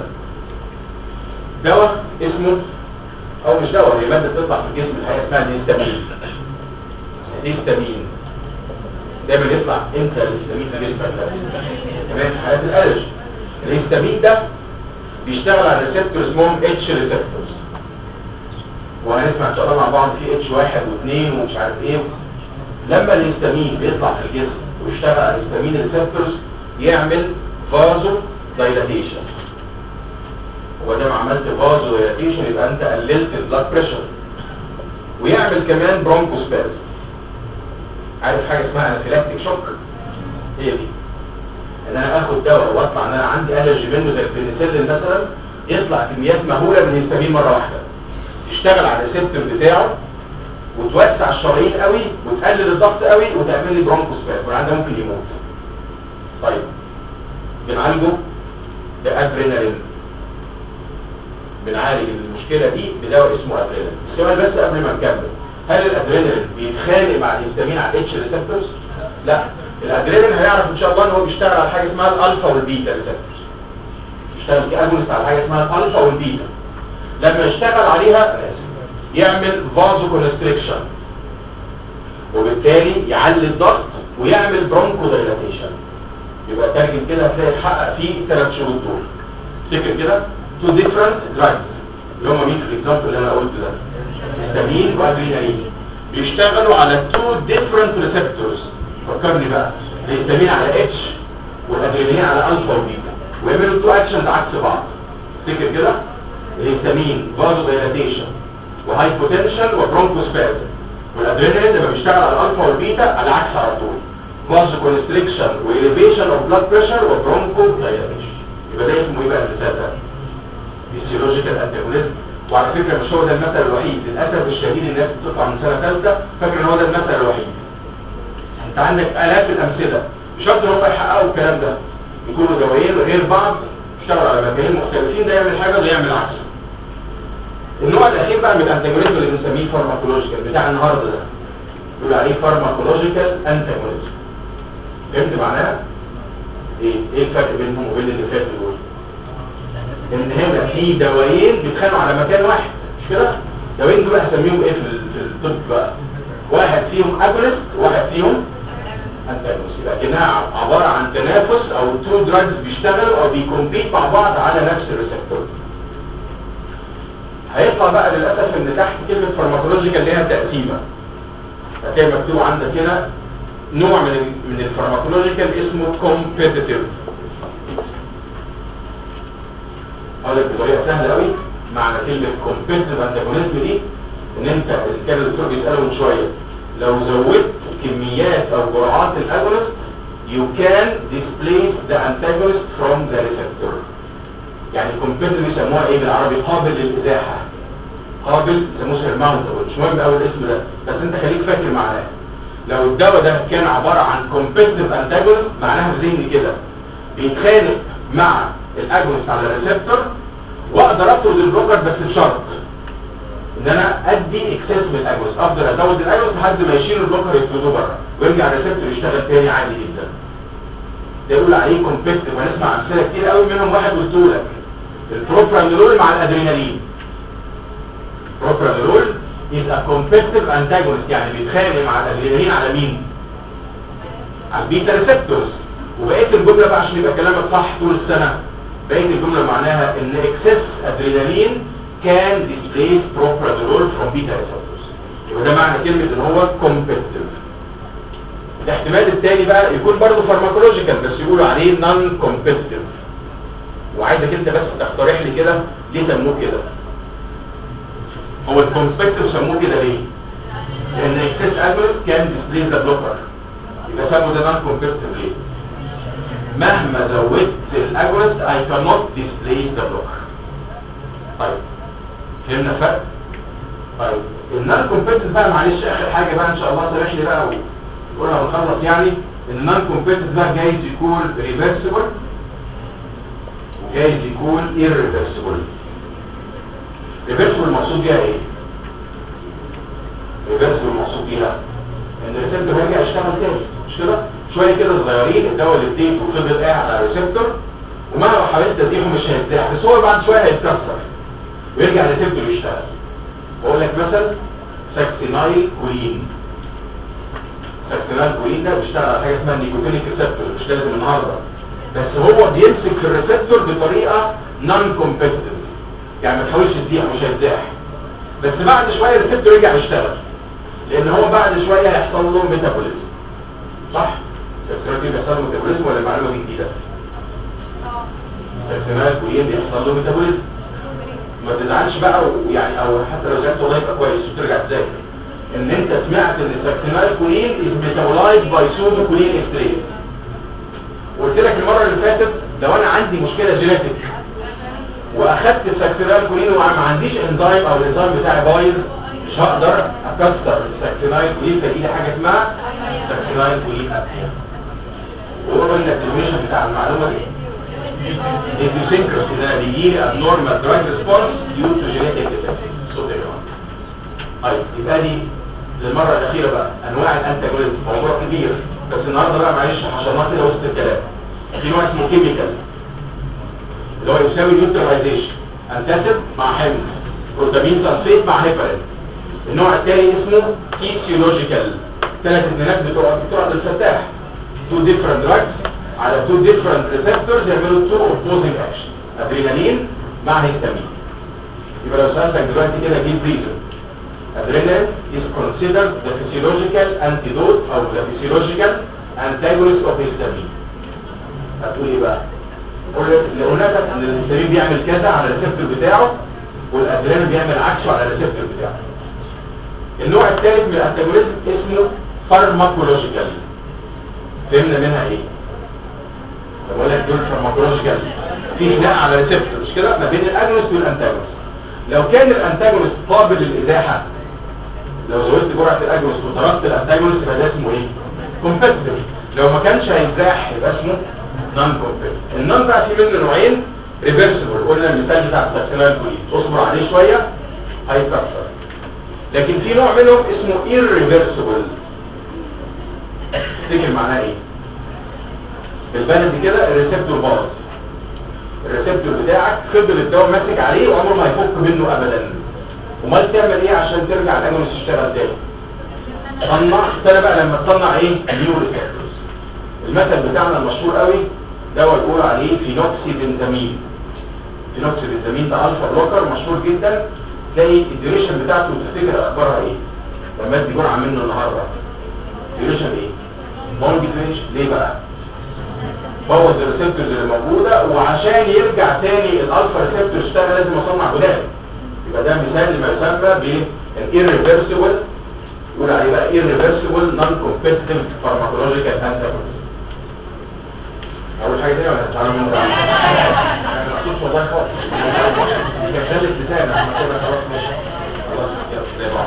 دواء اسمه او مش دواء هي ماده بتطلع في الجسم الحقيقه اسمها الهستامين الهستامين دايما يطلع امتى الهستامين في جسمك ده تمام في حالات الالرج الهستامين ده بيشتغل على ريسبتور اسمهم اتش ريسبتورز وهنسمع ان شاء الله مع بعض في اتش واحد واثنين ومش عارف ايه لما الهستامين بيطلع في الجسم ويشتغل على الهستامين ريسبتورز يعمل فازو دايلاتيشن وما عملت فازو دايلاتيشن يبقى انت قللت البلاد بريشر ويعمل كمان برونكوسباز عارف حاجه اسمها انافيلاكتيك شوك هي دي ان انا اخد دواء واطلع ان انا عندي الرجي منه زي البنسلين مثلا يطلع كميات مهوله من الهستامين مره واحده تشتغل على الريسبتور بتاعه وتوسع الشرايين قوي وتقلل الضغط قوي وتعمل لي برونكوسباز والعيان ده ممكن يموت طيب بنعالجه بادرينالين بنعالج المشكله دي بدواء اسمه ادرينالين السؤال بس قبل ما نكمل هل الادرينالين بيتخانق مع الهستامين على الاتش ريسبتورز لا الادرينالين هيعرف ان شاء الله ان هو بيشتغل على حاجه اسمها الالفا والبيتا ريسبتورز بيشتغل كاجونست على حاجه اسمها الالفا والبيتا لما يشتغل عليها يعمل فازو كونستريكشن وبالتالي يعلي الضغط ويعمل برونكو دايلاتيشن يبقى ترجم كده هتلاقي اتحقق فيه الثلاث شروط دول افتكر كده تو ديفرنت دراجز اللي هم مين في الاكزامبل اللي انا قلته ده هيستامين وادرينالين بيشتغلوا على تو ديفرنت ريسبتورز فكرني بقى الهيستامين على اتش والادرينالين على الفا وبيتا ويعملوا تو اكشنز عكس بعض افتكر كده الهيستامين فازو دايلاتيشن وهايبوتنشن وبرونكوسبازم والادرينالين لما بيشتغل على الالفا والبيتا على العكس على طول فازو كونستريكشن واليفيشن اوف بلاد بريشر وبرونكو دايلاتيشن يبقى ده اسمه ايه بقى المثال ده فيسيولوجيكال انتاجونيزم وعلى فكره مش هو ده المثل الوحيد للاسف الشديد الناس بتطلع من سنه ثالثه فاكر ان هو ده المثل الوحيد انت عندك الاف الامثله مش شرط ان هم يحققوا الكلام ده يكونوا دوايين غير بعض يشتغلوا على مكانين مختلفين ده يعمل حاجه وده يعمل عكس النوع الاخير بقى من الانتاجونيزم اللي بنسميه فارماكولوجيكال بتاع النهارده ده يقول عليه فارماكولوجيكال انتاجونيزم فهمت معناها ايه ايه الفرق بينهم وبين اللي فات دول ان هنا في دوايين بيتخانقوا على مكان واحد مش كده دوايين دول هسميهم ايه في في الطب بقى واحد فيهم اجونست وواحد فيهم انتاجونست يبقى كانها عباره عن تنافس او تو دراجز بيشتغلوا او بيكمبيت مع بعض على نفس الريسبتور هيطلع بقى للاسف ان تحت كلمه فارماكولوجيكال ليها تقسيمه هتلاقي مكتوب عندك هنا نوع من ال من الفارماكولوجيكال اسمه كومبيتيتيف اقول لك بطريقه سهله قوي معنى كلمه كومبيتيتيف انتاجونيزم دي ان انت اللي كان الدكتور بيساله من شويه لو زودت كميات او جرعات الاجونست you can displace the antagonist from the receptor يعني كومبيتيتيف يسموها ايه بالعربي قابل للازاحه قابل يسموه سيرماونتبل مش مهم قوي الاسم ده بس انت خليك فاكر معناه لو الدواء ده كان عبارة عن كومبيتيف انتاجونست معناها في ذهني كده بيتخانق مع الاجونست على الريسبتور واقدر اطرد البلوكر بس بشرط ان انا ادي اكسس من الاجونست افضل ازود الاجونست لحد ما يشيل البلوكر يطرده بره ويرجع الريسبتور يشتغل تاني عادي جدا ده يقول عليه كومبيتيف وهنسمع امثله كتير قوي منهم واحد قلت لك البروبرانولول مع الادرينالين البروبرانولول is a competitive antagonist يعني بيتخانق مع الادرينالين على مين على البيتا ريسبتورز وبقيه الجمله بقى عشان يبقى كلامك صح طول السنه بقيه الجمله معناها ان excess adrenaline can displace propranolol from beta receptors يبقى ده معنى كلمه ان هو competitive الاحتمال الثاني بقى يكون برضه فارماكولوجيكال بس يقولوا عليه نون competitive وعايزك انت بس تقترح لي كده ليه سموه كده هو الكونسبكتيف سموه كده ليه؟ لان اكسس اجولس كان ديسبليز ذا بلوكر يبقى سموا ده نون كونسبكتيف ليه؟ مهما زودت الاجولس I cannot displace the blocker طيب فهمنا الفرق؟ طيب النون كومبيتنت بقى معلش اخر حاجه بقى ان شاء الله سامح لي بقى وقولها ونخلص يعني النون كومبيتنت بقى جايز يكون ريفرسبل وجايز يكون irreversible ريفرسبل المقصود بيها ايه؟ ريفرسبل المقصود بيها ان الريسبتور هيرجع يشتغل تاني مش كده؟ شويه كده صغيرين الدواء اللي اديته وفضل قاعد على الريسبتور ومهما حاولت تديهم مش هيرتاح بس هو بعد شويه هيتكسر ويرجع الريسبتور يشتغل بقول لك مثلا ساكسينايل كولين ساكسينايل كولين ده بيشتغل على حاجه اسمها نيكوتينيك ريسبتور مش لازم النهارده بس هو بيمسك في الريسبتور بطريقه نون كومبيتيتيف يعني ما تحاولش تديها مش هيرتاح بس بعد شويه الريسبتور يرجع يشتغل لان هو بعد شويه هيحصل له ميتابوليزم صح الساكسينايل بيحصل له ميتابوليزم ولا المعلومه دي جديده الساكسينايل كولين بيحصل له ميتابوليزم ما تزعلش بقى ويعني او حتى لو زعلت والله يبقى كويس وترجع تذاكر ان انت سمعت ان الساكسينال كولين از ميتابولايزد باي سودو كولين اكستريز قلت لك المره اللي فاتت لو انا عندي مشكله جينيتك واخدت الساكسينال كولين وما عنديش انزيم او الانزيم بتاعي بايظ مش هقدر اكسر الساكسينال كولين فدي لي حاجه اسمها ساكسينال كولين ابنيا وهو قلنا الديفينيشن بتاع المعلومه دي idiosyncrasy ده بيجيلي abnormal drug response due to genetic defect صوت يا جماعه طيب يبقى دي للمره الاخيره بقى انواع الانتاجونيزم موضوع كبير بس النهارده بقى معلش حشرناه كده وسط الكلام في نوع اسمه كيميكال اللي هو يساوي نيوتراليزيشن انتاسيد مع حمض بروتامين سلفيت مع هيبرين النوع الثاني اسمه فيسيولوجيكال ثلاث اثنينات بتوع بتوع الفتاح تو ديفرنت drugs على two different receptors يعملوا two opposing action ادرينالين مع هيستامين يبقى لو سألتك دلوقتي كده جيب ريزن adrenaline is considered the physiological antidote او the physiological antagonist of histamine هتقول ايه بقى؟ قول اللي قلنا لك ان الهيستامين بيعمل كذا على الريسبتور بتاعه والادرينالين بيعمل عكسه على الريسبتور بتاعه النوع الثالث من الانتاجونيزم اسمه فارماكولوجيكال فهمنا منها ايه؟ بقول لك دول فارماكولوجيكال في بناء على ريسبتور مش كده ما بين الاجونست والانتاجونست لو كان الانتاجونست قابل للازاحه لو زودت جرعه الاجونست وتركت الانتاجونست يبقى ده اسمه ايه كومبيتيتيف لو ما كانش هيتزاح يبقى اسمه نون كومبيتيتيف النون بقى في منه نوعين ريفرسبل قلنا المثال بتاع السكسينال كولين اصبر عليه شويه هيتكسر لكن في نوع منهم اسمه irreversible تفتكر معناه ايه بالبلد كده الريسبتور باظ الريسبتور بتاعك فضل الدواء ماسك عليه وعمره ما هيفك منه ابدا امال تعمل ايه عشان ترجع الاجونس تشتغل تاني تصنع استنى بقى لما تصنع ايه نيو ريسبتورز المثل بتاعنا المشهور قوي دواء بيقول عليه فينوكسي بنزامين فينوكسي بنزامين ده الفا بلوكر مشهور جدا تلاقي الديوريشن بتاعته تفتكر اخبارها ايه لما ادي جرعه منه النهارده ديوريشن ايه لونج ديوريشن ليه بقى بوظ الريسبتورز اللي موجوده وعشان يرجع تاني الالفا ريسبتور يشتغل لازم اصنع جداد يبقى ده مثال لما يسمى بالirreversible يقول عليه بقى irreversible non competitive pharmacological antagonism اول حاجه تانية ولا هتتعلم من ده انا ما اقصدش والله خالص دي كانت ثالث بتاعي احنا كده خلاص ماشي خلاص يلا زي بعض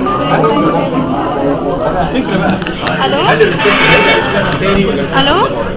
الو هل الريسبتور هيرجع يشتغل تاني ولا الو